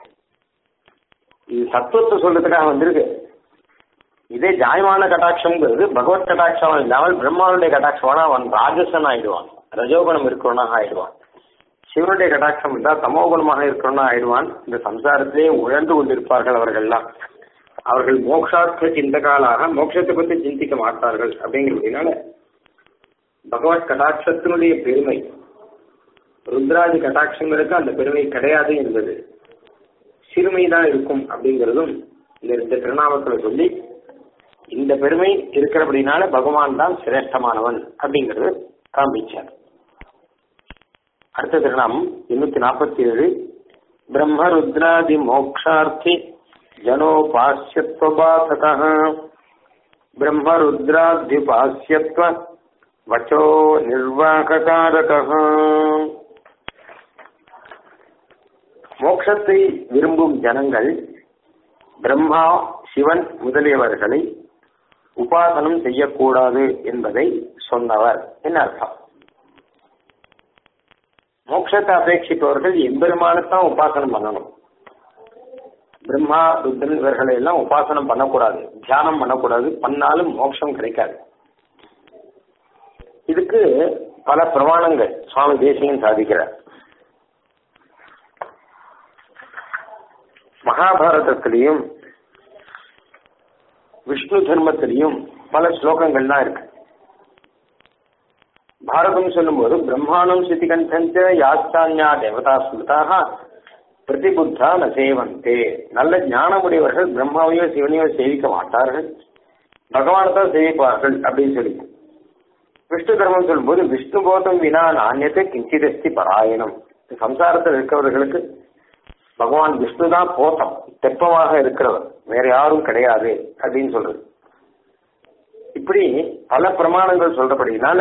இது தத்துவத்தை சொல்றதுக்காக வந்திருக்கு இதே ஜாயமான கட்டாட்சம்ங்கிறது பகவத் கட்டாட்சம் இல்லாமல் பிரம்மாவுடைய கட்டாட்சமான அவன் ராஜசன் ஆயிடுவான் ரஜோகுணம் இருக்கிறவனாக ஆயிடுவான் சிவனுடைய கட்டாட்சம் இருந்தால் தமோகுணமாக இருக்கிறவனா ஆயிடுவான் இந்த சம்சாரத்திலே உழந்து கொண்டிருப்பார்கள் அவர்கள்லாம் அவர்கள் மோக்ஷார்த்த சிந்தகாலாக மோட்சத்தை பற்றி சிந்திக்க மாட்டார்கள் அப்படிங்கிறதுனால பகவத் கடாட்சத்தினுடைய பெருமை ருத்ராஜி கட்டாட்சங்களுக்கு அந்த பெருமை கிடையாது என்பது சிறுமை தான் இருக்கும் அப்படிங்கிறதும் இந்த ரெண்டு திருநாமத்துல சொல்லி இந்த பெருமை இருக்கிறபடினால பகவான் தான் சிரேஷ்டமானவன் அப்படிங்கிறது காண்பிச்சார் அடுத்த திருநாமம் எண்ணூத்தி நாற்பத்தி ஏழு பிரம்மருத்ராதி மோக்ஷார்த்தி ஜனோபாசியத்வபாதக பிரம்மருத்ராத்யுபாசியத்வ வச்சோ நிர்வாககாரக மோட்சத்தை விரும்பும் ஜனங்கள் பிரம்மா சிவன் முதலியவர்களை உபாசனம் செய்யக்கூடாது என்பதை சொன்னவர் என்ன அர்த்தம் மோட்சத்தை அபேட்சிப்பவர்கள் எம்பெருமானத்தான் உபாசனம் பண்ணணும் பிரம்மா ருத்ரன் இவர்களை எல்லாம் உபாசனம் பண்ணக்கூடாது தியானம் பண்ணக்கூடாது பண்ணாலும் மோட்சம் கிடைக்காது இதுக்கு பல பிரமாணங்கள் சுவாமி தேசியம் சாதிக்கிறார் மகாபாரதத்திலையும் விஷ்ணு தர்மத்திலையும் பல ஸ்லோகங்கள்லாம் இருக்கு பாரதம் சொல்லும்போது பிரம்மாணம் சித்திகண்டஞ்ச யாஸ்தான்யா தேவதா ஸ்மிருதாக பிரதிபுத்தா ந சேவந்தே நல்ல ஞானமுடையவர்கள் பிரம்மாவையோ சிவனையோ சேவிக்க மாட்டார்கள் பகவானை தான் சேவிப்பார்கள் அப்படின்னு சொல்லி விஷ்ணு தர்மம் சொல்லும்போது விஷ்ணு போதம் வினா நானியத்தை கிஞ்சிதஸ்தி பராயணம் சம்சாரத்தில் இருக்கிறவர்களுக்கு பகவான் விஷ்ணு தான் போத்தம் தெப்பமாக இருக்கிறவர் வேற யாரும் கிடையாது அப்படின்னு சொல்றது இப்படி பல பிரமாணங்கள் சொல்றபடினால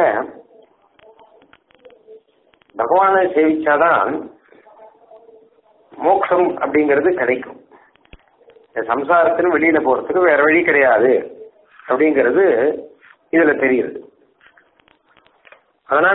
பகவானை சேவிச்சாதான் மோட்சம் அப்படிங்கிறது கிடைக்கும் இந்த சம்சாரத்தின் வெளியில போறதுக்கு வேற வழி கிடையாது அப்படிங்கிறது இதுல தெரியுது அதனால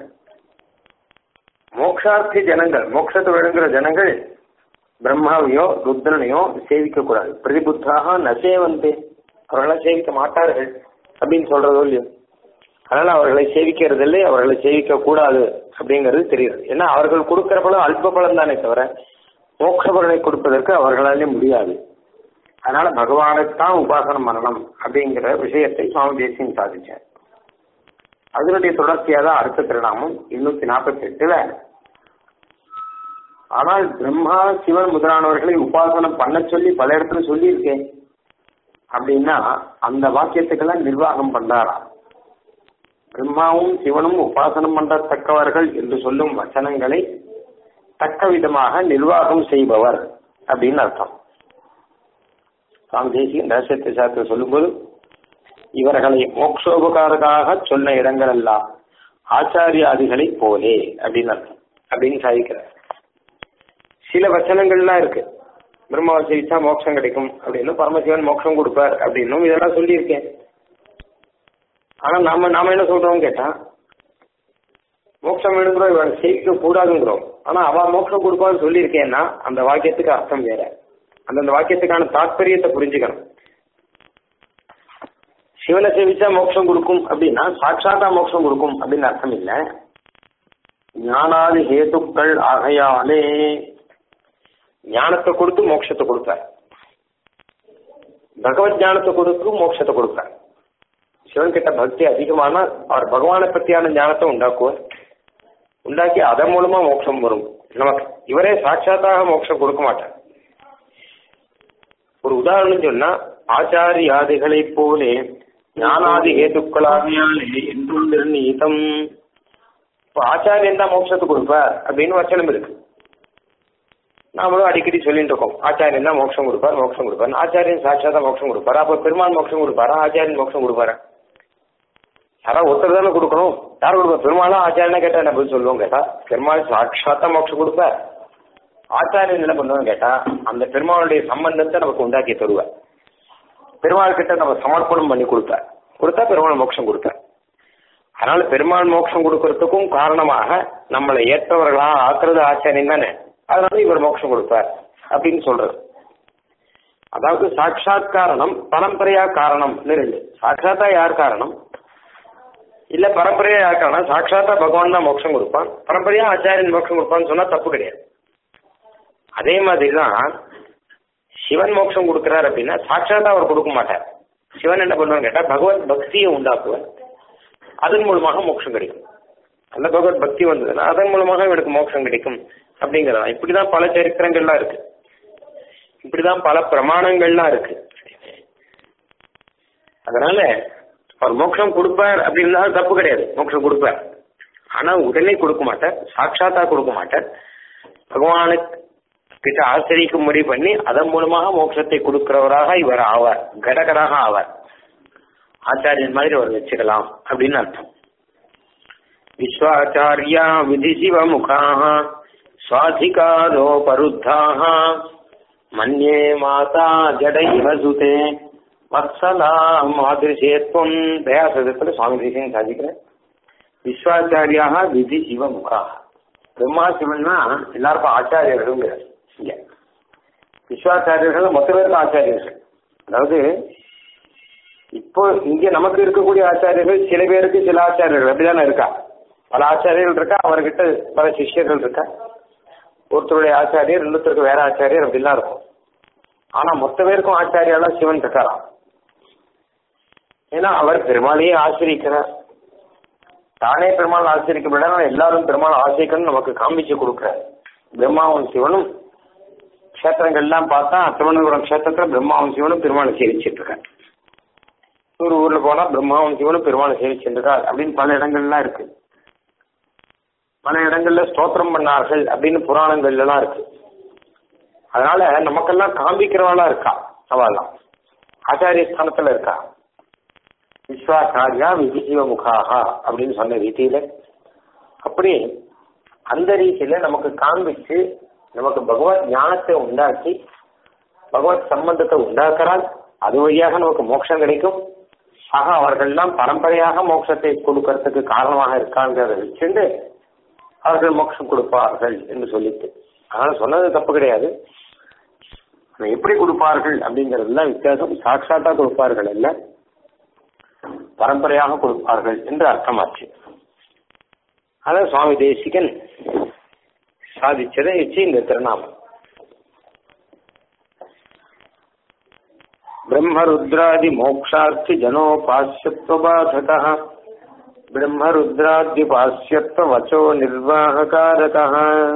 மோக்ஷார்த்தி ஜனங்கள் மோட்சத்தை விழுங்குற ஜனங்கள் பிரம்மாவையோ ருத்ரனையோ சேவிக்க கூடாது பிரதிபுத்தாக நசேவந்தே அவர்களை சேவிக்க மாட்டார்கள் அப்படின்னு சொல்றதோ இல்லையோ அதனால அவர்களை சேவிக்கிறதில்லை அவர்களை சேவிக்க கூடாது அப்படிங்கிறது தெரியுது ஏன்னா அவர்கள் கொடுக்கிற பலம் அல்ப பலம் தானே தவிர மோட்ச பலனை கொடுப்பதற்கு அவர்களாலே முடியாது அதனால பகவானைத்தான் உபாசனம் பண்ணணும் அப்படிங்கிற விஷயத்தை சுவாமி தேசியம் சாதிச்சார் அதனுடைய தொடர்ச்சியாக தான் அடுத்த திருநாமம் எண்ணூத்தி நாற்பத்தி எட்டுல ஆனால் பிரம்மா சிவன் முதலானவர்களை உபாசனம் பண்ண சொல்லி பல இடத்துல சொல்லியிருக்கேன் அப்படின்னா அந்த வாக்கியத்துக்கெல்லாம் நிர்வாகம் பண்றாராம் பிரம்மாவும் சிவனும் உபாசனம் பண்ணத்தக்கவர்கள் என்று சொல்லும் வச்சனங்களை தக்க விதமாக நிர்வாகம் செய்பவர் அப்படின்னு அர்த்தம் சுவாமி தேசிகன் ரகசியத்தை சாஸ்திர சொல்லும்போது இவர்களை மோக்ஷோபகாரக்காக சொன்ன இடங்கள் எல்லாம் ஆச்சாரியாதிகளை போலே அப்படின்னு அர்த்தம் அப்படின்னு சாதிக்கிறார் சில வச்சனங்கள்லாம் இருக்கு பிரம்மாவை சேவிச்சா மோட்சம் கிடைக்கும் அப்படின்னு பரமசிவன் மோட்சம் கொடுப்பார் அப்படின்னும் இதெல்லாம் சொல்லியிருக்கேன் ஆனா நாம நாம என்ன சொல்றோம் கேட்டா மோட்சம் வேணுங்கிறோம் இவன் சேவிக்க கூடாதுங்கிறோம் ஆனா அவ மோட்சம் கொடுப்பான்னு சொல்லியிருக்கேன்னா அந்த வாக்கியத்துக்கு அர்த்தம் வேற அந்தந்த வாக்கியத்துக்கான தாற்பயத்தை புரிஞ்சுக்கணும் சிவனை சேவிச்சா மோட்சம் கொடுக்கும் அப்படின்னா சாட்சாத்தா மோட்சம் கொடுக்கும் அப்படின்னு அர்த்தம் இல்ல ஞானாதி ஹேதுக்கள் ஆகையாலே ஞானத்தை கொடுத்து மோட்சத்தை கொடுப்பார் பகவத் ஞானத்தை கொடுத்து மோட்சத்தை கொடுப்பார் சிவன் கிட்ட பக்தி அதிகமான அவர் பகவானை பத்தியான ஞானத்தை உண்டாக்குவார் உண்டாக்கி அதன் மூலமா மோட்சம் வரும் நமக்கு இவரே சாட்சாத்தாக மோட்சம் கொடுக்க மாட்டார் ஒரு உதாரணம் சொன்னா ஆச்சாரியாதிகளை போலே ஞானாதி ஹேதுக்களாகியாலே என்றும் நிர்ணீதம் இப்போ ஆச்சாரியன் தான் மோட்சத்தை கொடுப்பார் அப்படின்னு வச்சனம் இருக்கு நாமளும் அடிக்கடி சொல்லிட்டு இருக்கோம் ஆச்சாரியன் தான் மோட்சம் கொடுப்பார் மோட்சம் கொடுப்பார் ஆச்சாரியன் சாட்சாத்தா மோட்சம் கொடுப்பாரு அப்ப பெருமாள் மோட்சம் கொடுப்பாரா ஆச்சாரியன் மோட்சம் கொடுப்பாரா யாராவது ஒருத்தர் தானே கொடுக்கணும் யார் கொடுப்பா பெருமாளும் ஆச்சாரியனா கேட்டா என்ன பதில் சொல்லுவோம் கேட்டா பெருமாள் சாட்சாத்தா மோட்சம் கொடுப்பார் ஆச்சாரியன் என்ன பண்ணுவோம் கேட்டா அந்த பெருமாளுடைய சம்பந்தத்தை நமக்கு உண்டாக்கி தருவார் பெருமாள் கிட்ட நம்ம சமர்ப்பணம் பண்ணி கொடுத்தார் கொடுத்தா பெருமாள் மோட்சம் கொடுத்தார் அதனால பெருமாள் மோட்சம் கொடுக்கறதுக்கும் காரணமாக நம்மளை ஏற்றவர்களா ஆக்குறது ஆச்சாரியன் தானே அதனால இவர் மோட்சம் கொடுப்பார் அப்படின்னு சொல்றது அதாவது சாட்சாத் காரணம் பரம்பரையா காரணம் ரெண்டு சாட்சாத்தா யார் காரணம் இல்ல பரம்பரையா யார் காரணம் சாட்சாத்தா பகவான் தான் மோட்சம் கொடுப்பான் பரம்பரையா ஆச்சாரியன் மோட்சம் கொடுப்பான்னு சொன்னா தப்பு கிடையாது அதே மாதிரி தான் சிவன் மோட்சம் கொடுக்கிறார் அப்படின்னா சாட்சாத்தா அவர் கொடுக்க மாட்டார் சிவன் என்ன பண்ணுவான்னு கேட்டா பகவத் பக்தியை உண்டாக்குவார் அதன் மூலமாக மோட்சம் கிடைக்கும் அந்த பகவத் பக்தி வந்ததுன்னா அதன் மூலமாக இவனுக்கு மோட்சம் கிடைக்கும் அப்படிங்கிறதா இப்படிதான் பல சரித்திரங்கள்லாம் இருக்கு இப்படிதான் பல பிரமாணங்கள்லாம் இருக்கு அதனால அவர் மோட்சம் கொடுப்பார் அப்படின்னா தப்பு கிடையாது மோட்சம் கொடுப்பார் ஆனா உடனே கொடுக்க மாட்டார் சாட்சாத்தா கொடுக்க மாட்டார் பகவானுக்கு கிட்ட ஆசிரிக்கும்படி பண்ணி அதன் மூலமாக மோட்சத்தை கொடுக்கிறவராக இவர் ஆவார் கடகராக ஆவார் ஆச்சாரியன் மாதிரி அவர் வச்சுக்கலாம் அப்படின்னு அர்த்தம் விஸ்வாச்சாரியா விதி சிவமுகாக சுவாதிகாரோபருத்தாக மன்யே மாதா ஜடைவ சுதே வத்சலா மாதிரிசேத்வம் தயாசதத்துல சுவாமி தேசியம் சாதிக்கிறேன் விஸ்வாச்சாரியாக விதி சிவமுகா பிரம்மா சிவன்னா எல்லாருக்கும் ஆச்சாரியர்கள் இங்க விஸ்வாச்சாரியர்கள் மொத்த பேருக்கு ஆச்சாரியர்கள் அதாவது இப்போ இங்க நமக்கு இருக்கக்கூடிய ஆச்சாரியர்கள் சில பேருக்கு சில ஆச்சாரியர்கள் அப்படிதானே இருக்கா பல ஆச்சாரியர்கள் இருக்கா அவர்கிட்ட பல சிஷ்யர்கள் இருக்கா ஒருத்தருடைய ஆச்சாரியர் இன்னொருத்தருக்கு வேற ஆச்சாரியர் அப்படிலாம் இருக்கும் ஆனா மொத்த பேருக்கும் ஆச்சாரியாலாம் சிவன் இருக்காராம் ஏன்னா அவர் பெருமாளையே ஆசிரிக்கிறார் தானே பெருமாள் ஆசிரிக்கப்பட எல்லாரும் பெருமாள் ஆசிரிக்கணும் நமக்கு காமிச்சு கொடுக்குறார் பிரம்மாவும் சிவனும் கஷேத்திரங்கள்லாம் பார்த்தா திருவனந்தபுரம் கஷேத்திரத்துல பிரம்மாவும் சிவனும் பெருமாளை சேவிச்சிட்டு இருக்கார் ஒரு ஊர்ல போனா பிரம்மாவும் சிவனும் பெருமாளை சேவிச்சுட்டு இருக்கார் அப்படின்னு பல இடங்கள்லாம் இருக்கு பல இடங்கள்ல ஸ்தோத்திரம் பண்ணார்கள் அப்படின்னு புராணங்கள்ல எல்லாம் இருக்கு அதனால நமக்கெல்லாம் காண்பிக்கிறவளா இருக்கா அவெல்லாம் ஆச்சாரிய ஸ்தானத்துல இருக்கா விஸ்வாச்சாரியா விதிஜீவ முகாகா அப்படின்னு சொன்ன ரீதியில அப்படி அந்த ரீதியில நமக்கு காண்பிச்சு நமக்கு பகவத் ஞானத்தை உண்டாக்கி பகவத் சம்பந்தத்தை உண்டாக்குறால் அது வழியாக நமக்கு மோட்சம் கிடைக்கும் ஆக அவர்கள்லாம் பரம்பரையாக மோட்சத்தை கொடுக்கறதுக்கு காரணமாக இருக்காங்கிறத வச்சுண்டு அவர்கள் மோட்சம் கொடுப்பார்கள் என்று சொல்லிட்டு அதனால சொன்னது தப்பு கிடையாது ஆனா எப்படி கொடுப்பார்கள் அப்படிங்கறதுலாம் வித்தியாசம் சாட்சாத்தா கொடுப்பார்கள் அல்ல பரம்பரையாக கொடுப்பார்கள் என்று அர்த்தமாச்சு அதான் சுவாமி தேசிகன் சாதிச்சதை வச்சு இந்த திருநாமம் ब्रह्मरुद्रादि मोक्षार्थि जनोपास्यत्वबाधकः ब्रह्मरुद्राद्युपास्यत्व निर्वाहकारकः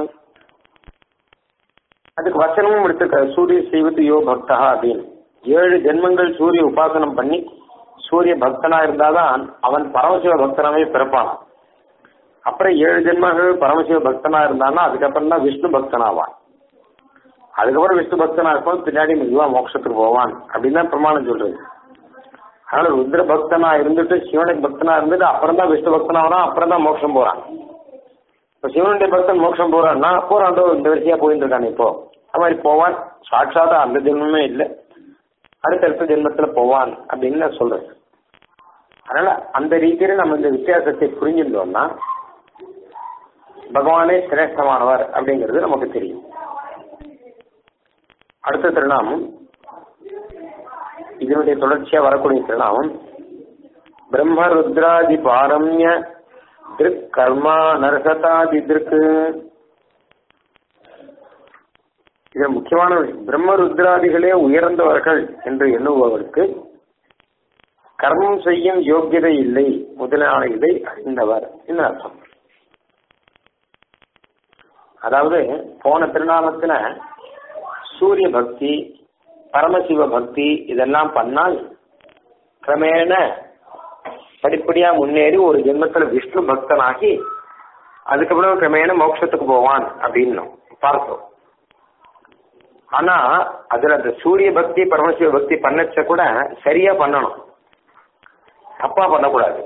அதுக்கு வச்சனமும் எடுத்திருக்காரு சூரிய செய்வது யோ பக்தா அப்படின்னு ஏழு ஜென்மங்கள் சூரிய உபாசனம் பண்ணி சூரிய பக்தனா இருந்தாதான் அவன் பரமசிவ பக்தனாவே பிறப்பான் அப்புறம் ஏழு ஜென்மங்கள் பரமசிவ பக்தனா இருந்தான்னா அதுக்கப்புறம் தான் விஷ்ணு பக்தனாவான் அதுக்கப்புறம் விஷ்ணு பக்தனா இருப்பான் பின்னாடி மெதுவா மோட்சத்துக்கு போவான் அப்படின்னு தான் பிரமாணம் சொல்றது அதனால ருத்ர பக்தனா இருந்துட்டு சிவனுக்கு பக்தனா இருந்துட்டு அப்புறம் தான் விஷ்ணு பக்தனா வரான் அப்புறம் தான் மோட்சம் போறான் இப்ப சிவனுடைய பக்தன் மோட்சம் போறான்னா போறாண்டோ இந்த வரிசையா போயிட்டு இருக்கானே இப்போ அது மாதிரி போவான் சாட்சாத்தா அந்த ஜென்மமே இல்லை அடுத்தடுத்த ஜென்மத்துல போவான் அப்படின்னு நான் சொல்றேன் அதனால அந்த ரீதியில நம்ம இந்த வித்தியாசத்தை புரிஞ்சிருந்தோம்னா பகவானே சிரேஷ்டமானவர் அப்படிங்கிறது நமக்கு தெரியும் அடுத்த திருநாமம் இதனுடைய தொடர்ச்சியா வரக்கூடிய திருநாமம் பிரம்ம ருத்ராதி பாரம்ய திருக் கர்மா நரகதாதி திருக்கு இது முக்கியமான விஷயம் பிரம்ம ருத்ராதிகளே உயர்ந்தவர்கள் என்று எண்ணுபவருக்கு கர்மம் செய்யும் யோக்கியதை இல்லை முதலான இதை அறிந்தவர் என்று அர்த்தம் அதாவது போன திருநாமத்துல சூரிய பக்தி பரமசிவ பக்தி இதெல்லாம் பண்ணால் கிரமேண படிப்படியா முன்னேறி ஒரு ஜென்மத்துல விஷ்ணு பக்தனாகி அதுக்கப்புறம் கிரமேண மோட்சத்துக்கு போவான் அப்படின்னு பார்த்தோம் ஆனா அதுல அந்த சூரிய பக்தி பரமசிவ பக்தி பண்ணச்ச கூட சரியா பண்ணணும் தப்பா பண்ணக்கூடாது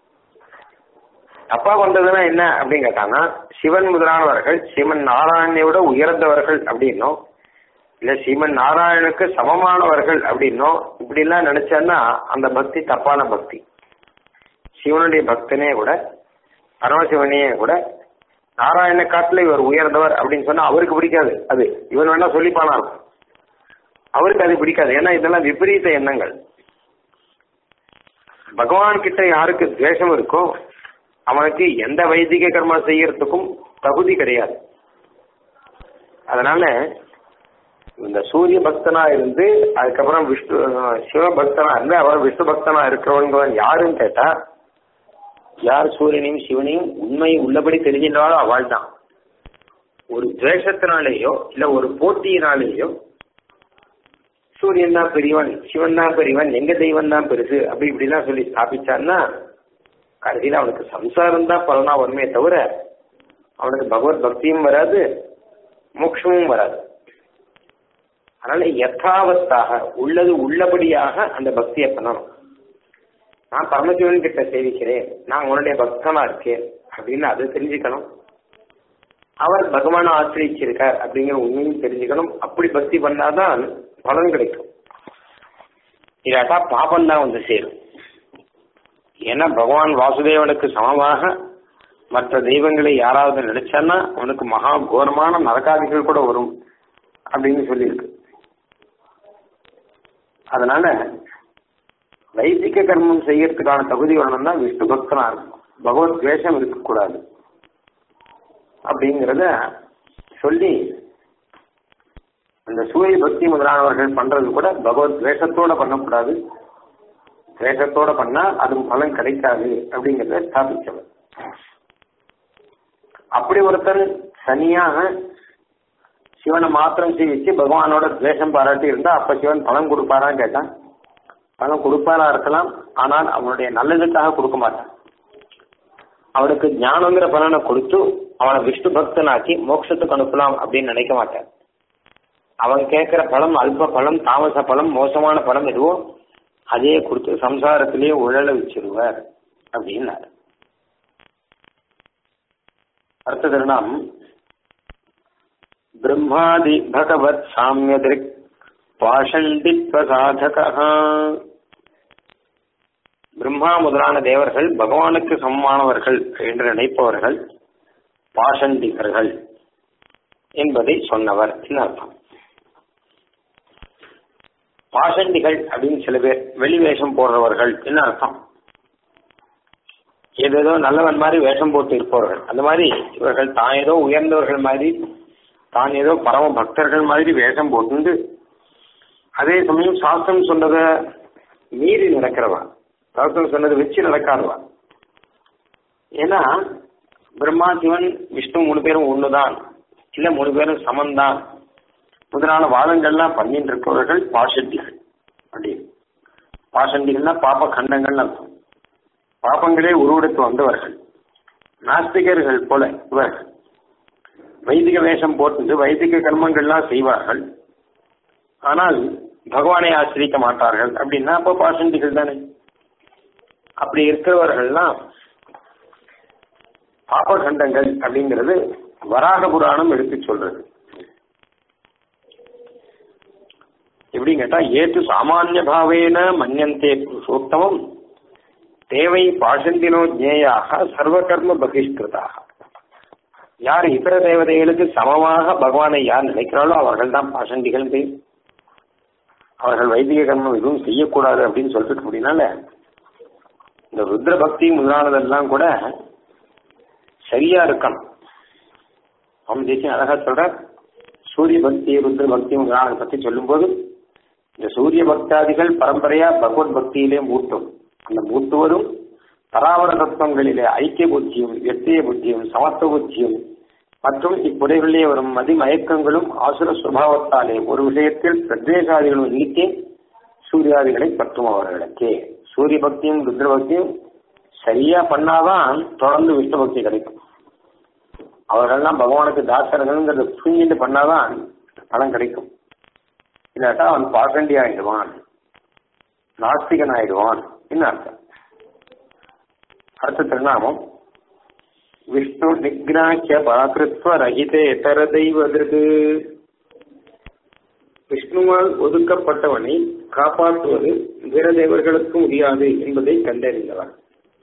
தப்பா பண்றதுன்னா என்ன அப்படின்னு கேட்டாங்கன்னா சிவன் முதலானவர்கள் சிவன் நாராயணனை விட உயர்ந்தவர்கள் அப்படின்னும் இல்ல சிவன் நாராயணுக்கு சமமானவர்கள் அப்படின்னும் இப்படி எல்லாம் நினைச்சேன்னா அந்த பக்தி தப்பான பக்தி சிவனுடைய பக்தனே கூட பரமசிவனையே கூட நாராயண காட்டுல இவர் உயர்ந்தவர் அப்படின்னு சொன்னா அவருக்கு பிடிக்காது அது இவன் வேணா சொல்லிப்பானா இருக்கும் அவருக்கு அது பிடிக்காது ஏன்னா இதெல்லாம் விபரீத எண்ணங்கள் பகவான் கிட்ட யாருக்கு துவேஷம் இருக்கோ அவனுக்கு எந்த வைதிக கர்மா செய்யறதுக்கும் தகுதி கிடையாது அதனால இந்த சூரிய பக்தனா இருந்து அதுக்கப்புறம் விஷ்ணு சிவ பக்தனா இருந்து அவர் விஷ்ணு பக்தனா இருக்கிறவங்க யாருன்னு கேட்டா யார் சூரியனையும் சிவனையும் உண்மை உள்ளபடி தெரிஞ்சின்றாலும் அவள் தான் ஒரு துவேஷத்தினாலேயோ இல்ல ஒரு போட்டியினாலேயோ சூரியன் தான் பெரியவன் சிவன் தான் பெரியவன் எங்க தெய்வம் தான் பெருசு அப்படி இப்படிலாம் சொல்லி ஸ்தாபிச்சான்னா கடைசியில் அவனுக்கு சம்சாரம் தான் பலனா வருமே தவிர அவனுக்கு பகவத் பக்தியும் வராது மோட்சமும் வராது அதனால யதாவத்தாக உள்ளது உள்ளபடியாக அந்த பக்தியை பண்ணணும் நான் பரமசிவன் கிட்ட சேவிக்கிறேன் நான் உன்னுடைய பக்தனா இருக்கேன் அப்படின்னு அதை தெரிஞ்சுக்கணும் அவர் பகவானை ஆசிரியிருக்கார் அப்படிங்கிற உண்மையும் தெரிஞ்சுக்கணும் அப்படி பக்தி பண்ணாதான் பலன் கிடைக்கும் இல்லாட்டா பாபம் தான் வந்து சேரும் ஏன்னா பகவான் வாசுதேவனுக்கு சமமாக மற்ற தெய்வங்களை யாராவது நினைச்சான்னா அவனுக்கு மகா கோரமான நரகாதிகள் கூட வரும் அப்படின்னு சொல்லியிருக்கு அதனால வைதிக கர்மம் செய்யறதுக்கான தகுதி வரணும்னா விஷ்ணு பக்தனா இருக்கும் பகவத் துவேஷம் இருக்கக்கூடாது அப்படிங்கிறத சொல்லி அந்த சூரிய பக்தி முதலானவர்கள் பண்றது கூட பகவத் துவேஷத்தோட பண்ணக்கூடாது துவேஷத்தோட பண்ணா அது பலன் கிடைக்காது அப்படிங்கிறத ஸ்தாபிச்சவர் அப்படி ஒருத்தன் தனியாக சிவனை மாத்திரம் சேவிச்சு பகவானோட துவேஷம் பாராட்டி இருந்தா அப்ப சிவன் பலன் கொடுப்பாரான்னு கேட்டான் பலன் கொடுப்பாரா இருக்கலாம் ஆனால் அவனுடைய நல்லதுக்காக கொடுக்க மாட்டான் அவனுக்கு ஞானங்கிற பலனை கொடுத்து அவனை விஷ்ணு பக்தனாக்கி மோட்சத்துக்கு அனுப்பலாம் அப்படின்னு நினைக்க மாட்டான் அவன் கேட்கிற பழம் அல்ப பழம் தாமச பழம் மோசமான பழம் எதுவோ அதையே கொடுத்து சம்சாரத்திலேயே உழல வச்சிருவார் அப்படின்னாரு அடுத்த திருநாம் பிரம்மாதி பகவத் சாமியதிரிக் பாஷண்டித்வ சாதக பிரம்மா முதலான தேவர்கள் பகவானுக்கு சமமானவர்கள் என்று நினைப்பவர்கள் பாஷண்டிகர்கள் என்பதை சொன்னவர் அர்த்தம் பாஷண்டிகள் அப்படின்னு சில பேர் வெளி வேஷம் போடுறவர்கள் என்ன அர்த்தம் ஏதேதோ நல்லவன் மாதிரி வேஷம் போட்டு இருப்பவர்கள் அந்த மாதிரி இவர்கள் தான் ஏதோ உயர்ந்தவர்கள் மாதிரி தான் ஏதோ பரம பக்தர்கள் மாதிரி வேஷம் போட்டு அதே சமயம் சாஸ்திரம் சொன்னதை மீறி நடக்கிறவா சாஸ்திரம் சொன்னதை வச்சு நடக்காதவா ஏன்னா பிரம்மா சிவன் விஷ்ணு மூணு பேரும் ஒண்ணுதான் இல்ல மூணு பேரும் சமந்தான் முதலான வாதங்கள்லாம் பண்ணிட்டு இருக்கவர்கள் பாஷண்டிகள் அப்படின்னு பாஷண்டிகள்னா பாப்ப கண்டங்கள் அர்த்தம் பாப்பங்களே உருவெடுத்து வந்தவர்கள் நாஸ்திகர்கள் போல இவர்கள் வைதிக வேஷம் போட்டு வைதிக கர்மங்கள்லாம் செய்வார்கள் ஆனால் பகவானை ஆசிரிக்க மாட்டார்கள் அப்படின்னா அப்போ பாசண்டிகள் தானே அப்படி இருக்கிறவர்கள்லாம் பாபகண்டங்கள் அப்படிங்கிறது வராக புராணம் எடுத்து சொல்றது எப்படின்னு கேட்டா ஏத்து சாமானிய பாவேன மன்யந்தே புருஷோத்தமம் தேவை பாஷந்தினோ ஜேயாக சர்வகர்ம பகிஷ்கிருதாக யார் இதர தேவதைகளுக்கு சமமாக பகவானை யார் நினைக்கிறாளோ அவர்கள் தான் பாஷண்டிகள் பேர் அவர்கள் வைதிக கர்மம் எதுவும் செய்யக்கூடாது அப்படின்னு சொல்லிட்டு அப்படின்னால இந்த ருத்ர பக்தி முதலானதெல்லாம் கூட சரியா இருக்கணும் அவன் தேசியம் அழகா சொல்ற சூரிய பக்தி ருத்ர பக்தி முதலானதை பத்தி சொல்லும்போது இந்த சூரிய பக்தாதிகள் பரம்பரையா பகவத் பக்தியிலே மூட்டும் அந்த மூட்டுவதும் பராவர தத்துவங்களிலே ஐக்கிய புத்தியும் வெத்திய புத்தியும் சமத்துவ புத்தியும் மற்றும் இப்புடைகளிலே வரும் மதிமயக்கங்களும் ஆசுர சுபாவத்தாலே ஒரு விஷயத்தில் பிரத்வேசாதிகளும் நீக்கி சூரியாதிகளை பற்றும் அவர்களுக்கே சூரிய பக்தியும் ருத்ர பக்தியும் சரியா பண்ணாதான் தொடர்ந்து விஷ்ணு பக்தி கிடைக்கும் அவர்கள்லாம் பகவானுக்கு தாசர்கள்ங்கிறத புரிஞ்சுட்டு பண்ணாதான் பலன் கிடைக்கும் இல்லாட்டா அவன் பாசண்டி ஆயிடுவான் நாஸ்திகன் ஆயிடுவான் என்ன அர்த்தம் அடுத்த திருநாமம் விஷ்ணு நிக்ராக்கிய பாகிருத்வ ரஹிதே தர தெய்வதற்கு விஷ்ணுவால் ஒதுக்கப்பட்டவனை காப்பாற்றுவது பிற தேவர்களுக்கு முடியாது என்பதை கண்டறிந்தவன்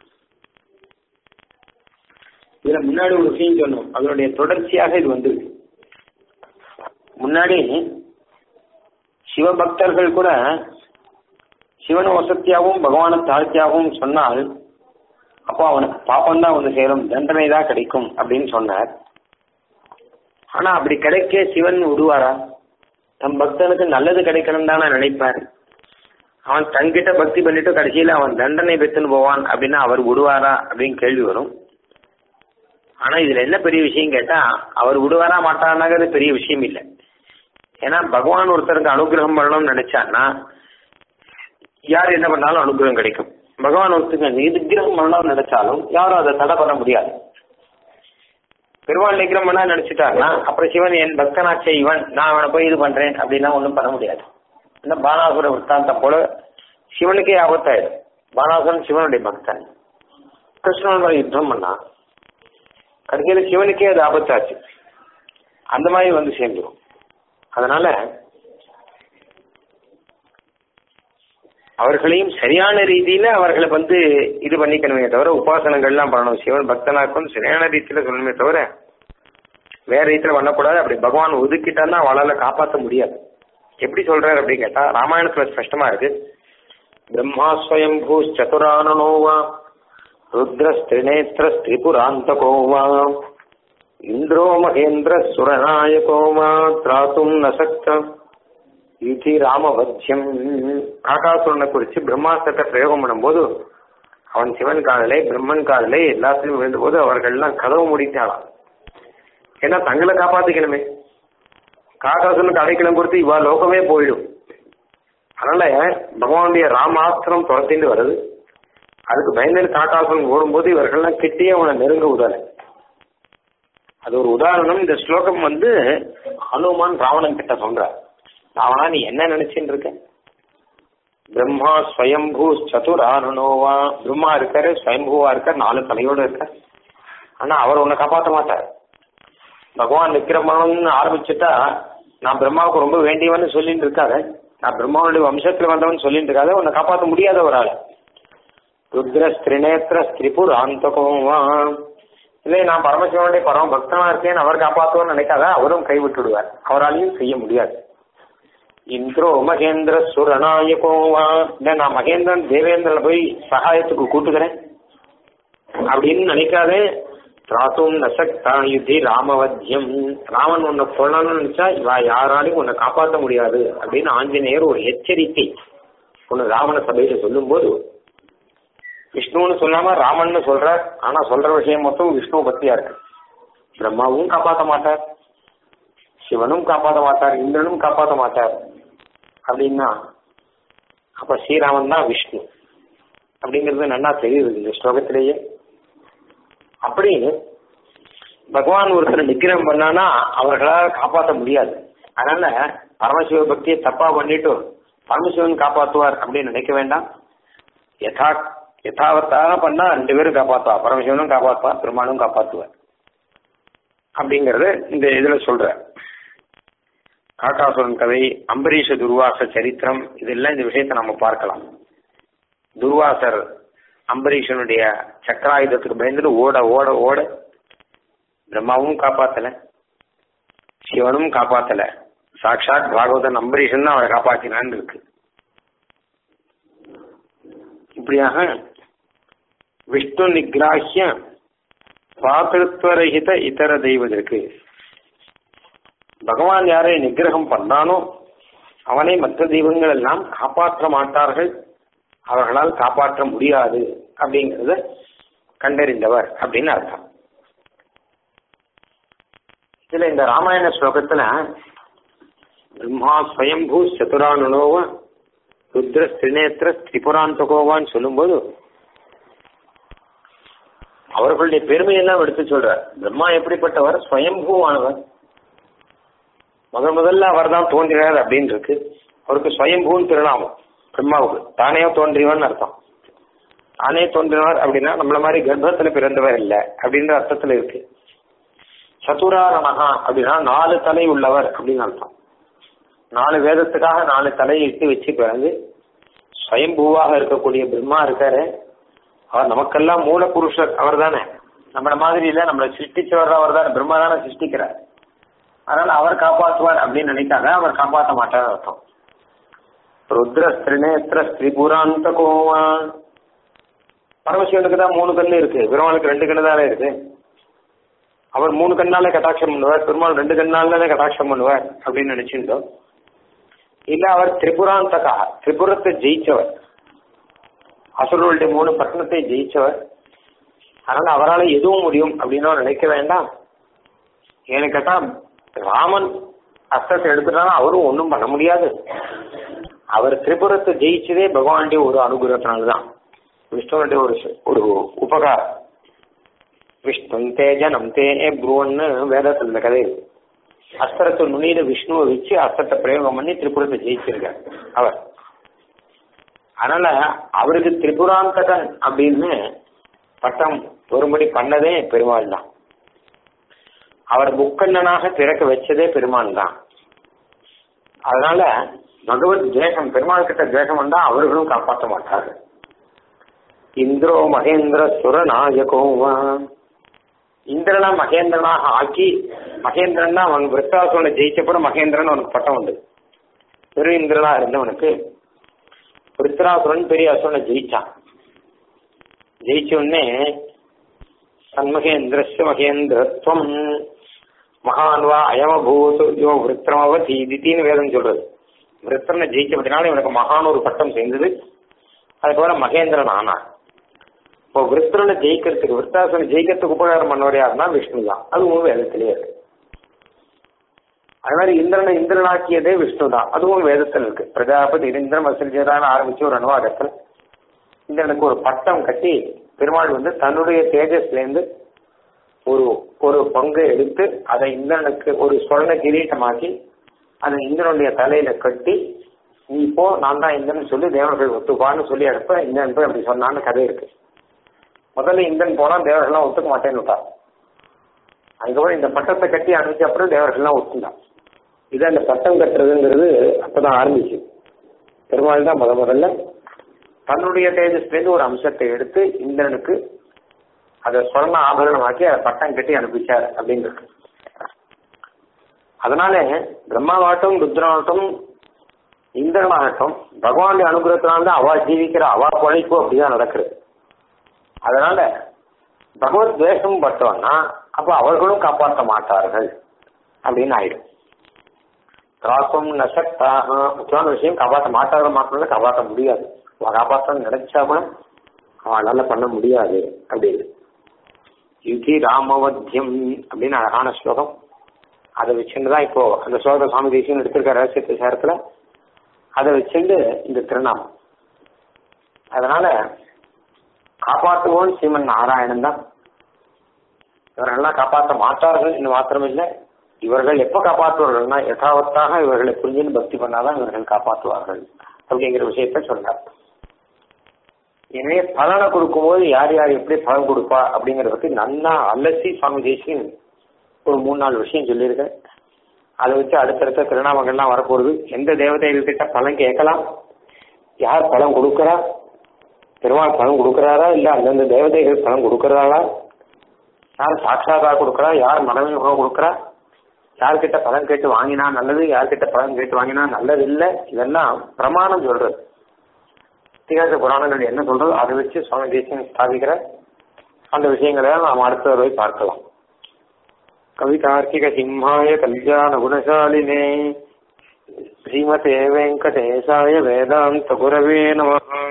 இதுல முன்னாடி ஒரு விஷயம் சொன்னோம் அதனுடைய தொடர்ச்சியாக இது வந்து முன்னாடி சிவபக்தர்கள் கூட சிவன வசத்தியாகவும் பகவான தாழ்த்தியாகவும் சொன்னால் அப்போ அவனுக்கு பாப்பம் தான் வந்து சேரும் தண்டனை தான் கிடைக்கும் அப்படின்னு சொன்னார் ஆனா அப்படி கிடைக்க சிவன் விடுவாரா தம் பக்தனுக்கு நல்லது கிடைக்கணும் தானே நினைப்பார் அவன் தன்கிட்ட பக்தி பண்ணிட்டு கடைசியில அவன் தண்டனை பெற்றுன்னு போவான் அப்படின்னா அவர் விடுவாரா அப்படின்னு கேள்வி வரும் ஆனா இதுல என்ன பெரிய விஷயம் கேட்டா அவர் விடுவாரா மாட்டானாங்கிறது பெரிய விஷயம் இல்லை ஏன்னா பகவான் ஒருத்தருக்கு அனுகிரகம் பண்ணணும்னு நினைச்சான்னா யார் என்ன பண்ணாலும் அனுகிரகம் கிடைக்கும் பகவான் ஒருத்தருக்கு நிகிரகம் பண்ணணும்னு நினைச்சாலும் யாரும் அதை தடை பண்ண முடியாது பெருமாள் நிகிரம் பண்ணா நினைச்சிட்டாருன்னா அப்புறம் சிவன் என் பக்தனாச்சே இவன் நான் அவனை போய் இது பண்றேன் அப்படின்னா ஒன்றும் பண்ண முடியாது இந்த பானாசுர விற்த்தாந்தம் போல சிவனுக்கே ஆபத்தாயிடும் பானாசுரன் சிவனுடைய பக்தன் கிருஷ்ணனோட யுத்தம் பண்ணா கடைசியில் சிவனுக்கே அது ஆபத்தாச்சு அந்த மாதிரி வந்து சேர்ந்துடும் அதனால அவர்களையும் சரியான ரீதியில அவர்களை வந்து இது பண்ணிக்கணுமே தவிர உபாசனங்கள்லாம் பண்ணணும் சிவன் பக்தனாக்கும் சரியான ரீதியில சொல்லணுமே தவிர வேற ரீதியில பண்ணக்கூடாது அப்படி பகவான் ஒதுக்கிட்டான்னா அவளால காப்பாற்ற முடியாது எப்படி சொல்றாரு அப்படின்னு கேட்டா ராமாயணத்துல ஸ்பஷ்டமா இருக்கு பிரம்மா ஸ்வயம்பூ சதுரானனோவா ருத்ரஸ்திரிநேத்திர ஸ்திரிபுராந்தகோவா இந்திரோ மகேந்திர சுரநாயகோவா திராத்தும் நசக்தம் இது ராமவத்தியம் காகாசுரனை குறித்து பிரம்மாஸ்திரத்தை பிரயோகம் பண்ணும்போது அவன் சிவன் காதலே பிரம்மன் காதலே எல்லாத்தையும் விழுந்தபோது அவர்கள்லாம் கதவு முடித்தாளாம் ஏன்னா தங்களை காப்பாத்திக்கணுமே காகாசுரனுக்கு அடைக்கலம் கொடுத்து இவா லோகமே போயிடும் அதனால பகவானுடைய ராமாஸ்திரம் துரத்திட்டு வருது அதுக்கு பயந்து காக்காசுரன் ஓடும்போது இவர்கள்லாம் கிட்டே அவனை நெருங்க உதல அது ஒரு உதாரணம் இந்த ஸ்லோகம் வந்து ஹனுமான் ராவணன் கிட்ட சொல்றார் ராவணா நீ என்ன நினைச்சுட்டு இருக்க பிரம்மா ஸ்வயம்பூ சதுரானுனோவா பிரம்மா இருக்காரு ஸ்வயம்பூவா இருக்கார் நாலு தலையோட இருக்கார் ஆனா அவர் உன்னை காப்பாற்ற மாட்டார் பகவான் விக்கிரமன்னு ஆரம்பிச்சுட்டா நான் பிரம்மாவுக்கு ரொம்ப வேண்டியவன்னு சொல்லிட்டு இருக்காரு நான் பிரம்மாவுடைய வம்சத்துல வந்தவன் சொல்லிட்டு இருக்காரு உன்னை காப்பாற்ற முடியாத ஒரு ஆள் ருத்ர ஸ்திரிநேத்திர ஸ்திரிபுர் ஆந்தகோவா இல்லை நான் பரமசிவனுடைய பரம பக்தனா இருக்கேன் அவர் காப்பாற்றுவோம்னு நினைக்காத அவரும் கைவிட்டுடுவார் அவராலையும் செய்ய முடியாது இந்திரோ மகேந்திர சுரநாயகோவா இல்ல நான் மகேந்திரன் தேவேந்திரன் போய் சகாயத்துக்கு கூட்டுக்கிறேன் அப்படின்னு நினைக்காதே ராத்தும் நசக்தா யுத்தி ராமவத்தியம் ராமன் உன்னை கொல்லணும்னு நினைச்சா இவா யாராலையும் உன்னை காப்பாற்ற முடியாது அப்படின்னு ஆஞ்சநேயர் ஒரு எச்சரிக்கை ஒன்னு ராவண சபையில சொல்லும்போது விஷ்ணுன்னு சொல்லாம ராமன்னு சொல்றார் ஆனா சொல்ற விஷயம் மொத்தம் விஷ்ணுவை பத்தியா இருக்கு பிரம்மாவும் காப்பாற்ற மாட்டார் சிவனும் காப்பாற்ற மாட்டார் இந்திரனும் காப்பாற்ற மாட்டார் அப்படின்னா அப்ப ஸ்ரீராமன் தான் விஷ்ணு அப்படிங்கிறது நல்லா தெரியுது இந்த ஸ்லோகத்திலேயே அப்படி பகவான் ஒருத்தர் நிக்கிரம் பண்ணானா அவர்களால் காப்பாற்ற முடியாது அதனால பரமசிவ பக்தியை தப்பா பண்ணிட்டு பரமசிவன் காப்பாற்றுவார் அப்படின்னு நினைக்க வேண்டாம் யதா யதாவத்தாக பண்ணா ரெண்டு பேரும் காப்பாற்றுவா பரமசிவனும் காப்பாற்றுவார் பெருமானும் காப்பாற்றுவார் அப்படிங்கறத இந்த இதுல சொல்ற காக்காசுரன் கதை அம்பரீஷ துர்வாச சரித்திரம் இதெல்லாம் இந்த விஷயத்தை நம்ம பார்க்கலாம் துர்வாசர் அம்பரீஷனுடைய சக்கராயுதத்துக்கு பயந்துட்டு ஓட ஓட ஓட பிரம்மாவும் காப்பாத்தல சிவனும் காப்பாத்தல சாட்சாத் பாகவதன் அம்பரீஷன் தான் அவரை காப்பாத்தினான்னு இருக்கு இப்படியாக விஷ்ணு நிகிராஹிய பாத்திருத்வரகித இதர தெய்வதற்கு பகவான் யாரை நிகிரகம் பண்ணானோ அவனை மற்ற தெய்வங்கள் எல்லாம் காப்பாற்ற மாட்டார்கள் அவர்களால் காப்பாற்ற முடியாது அப்படிங்கறத கண்டறிந்தவர் அப்படின்னு அர்த்தம் இதுல இந்த ராமாயண ஸ்லோகத்துல பிரம்மா ஸ்வயம்பூ சதுரானுனோவ ருத்ர திரிநேத்திர திரிபுராந்தகோவான்னு சொல்லும்போது அவர்களுடைய பெருமையெல்லாம் எடுத்து சொல்றார் பிரம்மா எப்படிப்பட்டவர் ஸ்வயம்பூவானவர் முதல் முதல்ல அவர் தான் தோன்றினார் அப்படின்னு இருக்கு அவருக்கு ஸ்வயம்பூன்னு திருநாமம் பிரம்மாவுக்கு தானே தோன்றியவன் அர்த்தம் தானே தோன்றினவர் அப்படின்னா நம்மள மாதிரி கர்ப்பத்துல பிறந்தவர் இல்ல அப்படின்ற அர்த்தத்துல இருக்கு சதுராரணகா அப்படின்னா நாலு தலை உள்ளவர் அப்படின்னு அர்த்தம் நாலு வேதத்துக்காக நாலு தலையை இட்டு வச்சு பிறந்து ஸ்வயம்பூவாக இருக்கக்கூடிய பிரம்மா இருக்காரு அவர் நமக்கெல்லாம் மூல புருஷர் அவர் தானே நம்மள மாதிரி இல்ல நம்மளை சிருஷ்டிச்சவர் அவர் தானே பிரம்மா தானே சிருஷ்டிக்கிறார் அதனால அவர் காப்பாற்றுவார் அப்படின்னு நினைக்காத அவர் காப்பாற்ற மாட்டார் அர்த்தம் ருத்ர ஸ்திரிநேத்திர ஸ்திரிபுராந்த கோவான் பரமசிவனுக்கு தான் மூணு கண்ணு இருக்கு பெருமாளுக்கு ரெண்டு கண்ணு தானே இருக்கு அவர் மூணு கண்ணாலே கட்டாட்சம் பண்ணுவார் பெருமாள் ரெண்டு கண்ணாலே கட்டாட்சம் பண்ணுவார் அப்படின்னு நினைச்சிருந்தோம் இல்ல அவர் திரிபுராந்தகா திரிபுரத்தை ஜெயிச்சவர் அசுரர்களுடைய மூணு பட்டணத்தை ஜெயிச்சவர் அதனால அவரால் எதுவும் முடியும் அப்படின்னு நினைக்க வேண்டாம் ஏன்னு கேட்டா ராமன் அஸ்தத்தை எடுத்துட்டாலும் அவரும் ஒன்றும் பண்ண முடியாது அவர் திரிபுரத்தை ஜெயிச்சதே பகவானுடைய ஒரு அனுகிரகத்தினால்தான் விஷ்ணுவனுடைய ஒரு ஒரு உபகாரம் விஷ்ணு தே ஜனம் தே ப்ரூவன்னு வேதத்தில் இந்த கதை இருக்கு அஸ்திரத்தை நுனியில விஷ்ணுவை வச்சு அஸ்திரத்தை பிரயோகம் பண்ணி திரிபுரத்தை ஜெயிச்சிருக்கார் அவர் அதனால அவருக்கு திரிபுராந்தகன் அப்படின்னு பட்டம் ஒருபடி பண்ணதே பெருமாள் தான் அவர் முக்கண்ணனாக பிறக்க வச்சதே பெருமாள் தான் அதனால பகவத் தேசம் பெருமாள் கிட்ட தேசம் வந்தா அவர்களும் காப்பாற்ற மாட்டார்கள் இந்திரோ மகேந்திர சுரநாயகோவா இந்திரனா மகேந்திரனாக ஆக்கி மகேந்திரன் அவன் விருத்தாசுரனை ஜெயிச்சப்பறம் மகேந்திரன் அவனுக்கு பட்டம் உண்டு பெரு இந்திரனா இருந்தவனுக்கு விருத்தராசுரன் பெரிய அசுரனை ஜெயிச்சான் ஜெயிச்ச உடனே சன்மகேந்திரஸ்ய மகேந்திரத்துவம் மகான்வா அயமபூத் யோ விருத்திரமவதி தித்தின்னு வேதம் சொல்றது விருத்திரனை ஜெயிச்சபடினால இவனுக்கு மகான் ஒரு பட்டம் சேர்ந்தது அதுக்கப்புறம் மகேந்திரன் ஆனான் இப்போ விருத்திரனை ஜெயிக்கிறதுக்கு விருத்தாசனை ஜெயிக்கிறதுக்கு உபகாரம் பண்ணவர் யாருன்னா விஷ்ணு தான் அதுவும் வேதத்திலேயே இருக்கு அது மாதிரி இந்திரனை இந்திரனாக்கியதே விஷ்ணு தான் அதுவும் வேதத்தில் இருக்கு பிரஜாபதி இந்திரன் வசலிஜதான ஆரம்பிச்சு ஒரு அனுவாதத்தில் இந்திரனுக்கு ஒரு பட்டம் கட்டி பெருமாள் வந்து தன்னுடைய தேஜஸ்லேருந்து ஒரு ஒரு பங்கை எடுத்து அதை இந்திரனுக்கு ஒரு சொர்ண கிரீட்டமாக்கி அதை இந்திரனுடைய தலையில கட்டி நீ இப்போ நான் தான் இந்திரன் சொல்லி தேவர்கள் ஒத்துப்பான்னு சொல்லி அனுப்ப இந்திரன் போய் அப்படி சொன்னான்னு கதை இருக்கு முதல்ல இந்திரன் போனா தேவர்கள்லாம் ஒத்துக்க மாட்டேன்னு விட்டார் அதுக்கப்புறம் இந்த பட்டத்தை கட்டி அனுப்பிச்ச அப்புறம் தேவர்கள்லாம் ஒத்துந்தான் இது அந்த பட்டம் கட்டுறதுங்கிறது அப்பதான் ஆரம்பிச்சு பெருமாள் தான் முத முதல்ல தன்னுடைய தேஜஸ்லேருந்து ஒரு அம்சத்தை எடுத்து இந்திரனுக்கு அதை சொர்ண ஆபரணமாக்கி அதை பட்டம் கட்டி அனுப்பிச்சார் அப்படின்றது அதனால பிரம்மாவாட்டம் ருத்ரனாகட்டும் இந்திரனாகட்டும் பகவானுடைய அனுகிரகத்தினால்தான் அவா ஜீவிக்கிற அவா பழைப்பு அப்படிதான் நடக்குது அதனால பகவத் துவேஷம் பட்டோம்னா அப்ப அவர்களும் காப்பாற்ற மாட்டார்கள் அப்படின்னு ஆயிடும் காக்கும் நசக்தாக முக்கியமான விஷயம் காப்பாற்ற மாட்டார்கள் மாத்திரம் காப்பாற்ற முடியாது அவன் காப்பாற்ற நினைச்சா கூட அவனால பண்ண முடியாது அப்படின்னு யுதி ராமவத்தியம் அப்படின்னு அழகான ஸ்லோகம் அதை வச்சுட்டு தான் இப்போ அந்த ஸ்லோகத்தை சுவாமி தேசியம் எடுத்திருக்க ரகசியத்தை சேரத்துல அதை வச்சுட்டு இந்த திருநாமம் அதனால காப்பாற்றுவோன் ஸ்ரீமன் நாராயணன் தான் இவர்கள்லாம் காப்பாற்ற மாட்டார்கள் என்று மாத்திரமில்லை இவர்கள் எப்ப காப்பாற்றுவார்கள்னா யதாவத்தாக இவர்களை புரிஞ்சுன்னு பக்தி பண்ணாதான் இவர்கள் காப்பாற்றுவார்கள் அப்படிங்கிற விஷயத்த சொன்னார் எனவே பலனை கொடுக்கும்போது யார் யார் எப்படி பலன் கொடுப்பா அப்படிங்கறத பத்தி நல்லா அலசி சுவாமி தேசியன் ஒரு மூணு நாலு விஷயம் சொல்லியிருக்கேன் அதை வச்சு அடுத்தடுத்த திருநாமங்கள்லாம் வரப்போகுது எந்த தேவதைகள் கிட்ட பலன் கேட்கலாம் யார் பலன் கொடுக்கறா பெருமாள் பலன் கொடுக்கறாரா இல்ல அந்தந்த தேவதைகள் பலன் கொடுக்கறாளா யார் சாட்சாதா கொடுக்கறா யார் மனமே கொடுக்கறா யார்கிட்ட பலன் கேட்டு வாங்கினா நல்லது யார்கிட்ட பலன் கேட்டு வாங்கினா நல்லது இல்லை இதெல்லாம் பிரமாணம் சொல்றது இத்திகாச புராணங்கள் என்ன சொல்றதோ அதை வச்சு சுவாமி தேசியம் ஸ்தாபிக்கிற அந்த விஷயங்களை நாம் அடுத்த தடவை பார்க்கலாம் கவிதார்க்கிக சிம்ஹாய கல்யாண குணசாலினே ஸ்ரீமதே வெங்கடேசாய வேதாந்த குரவே நம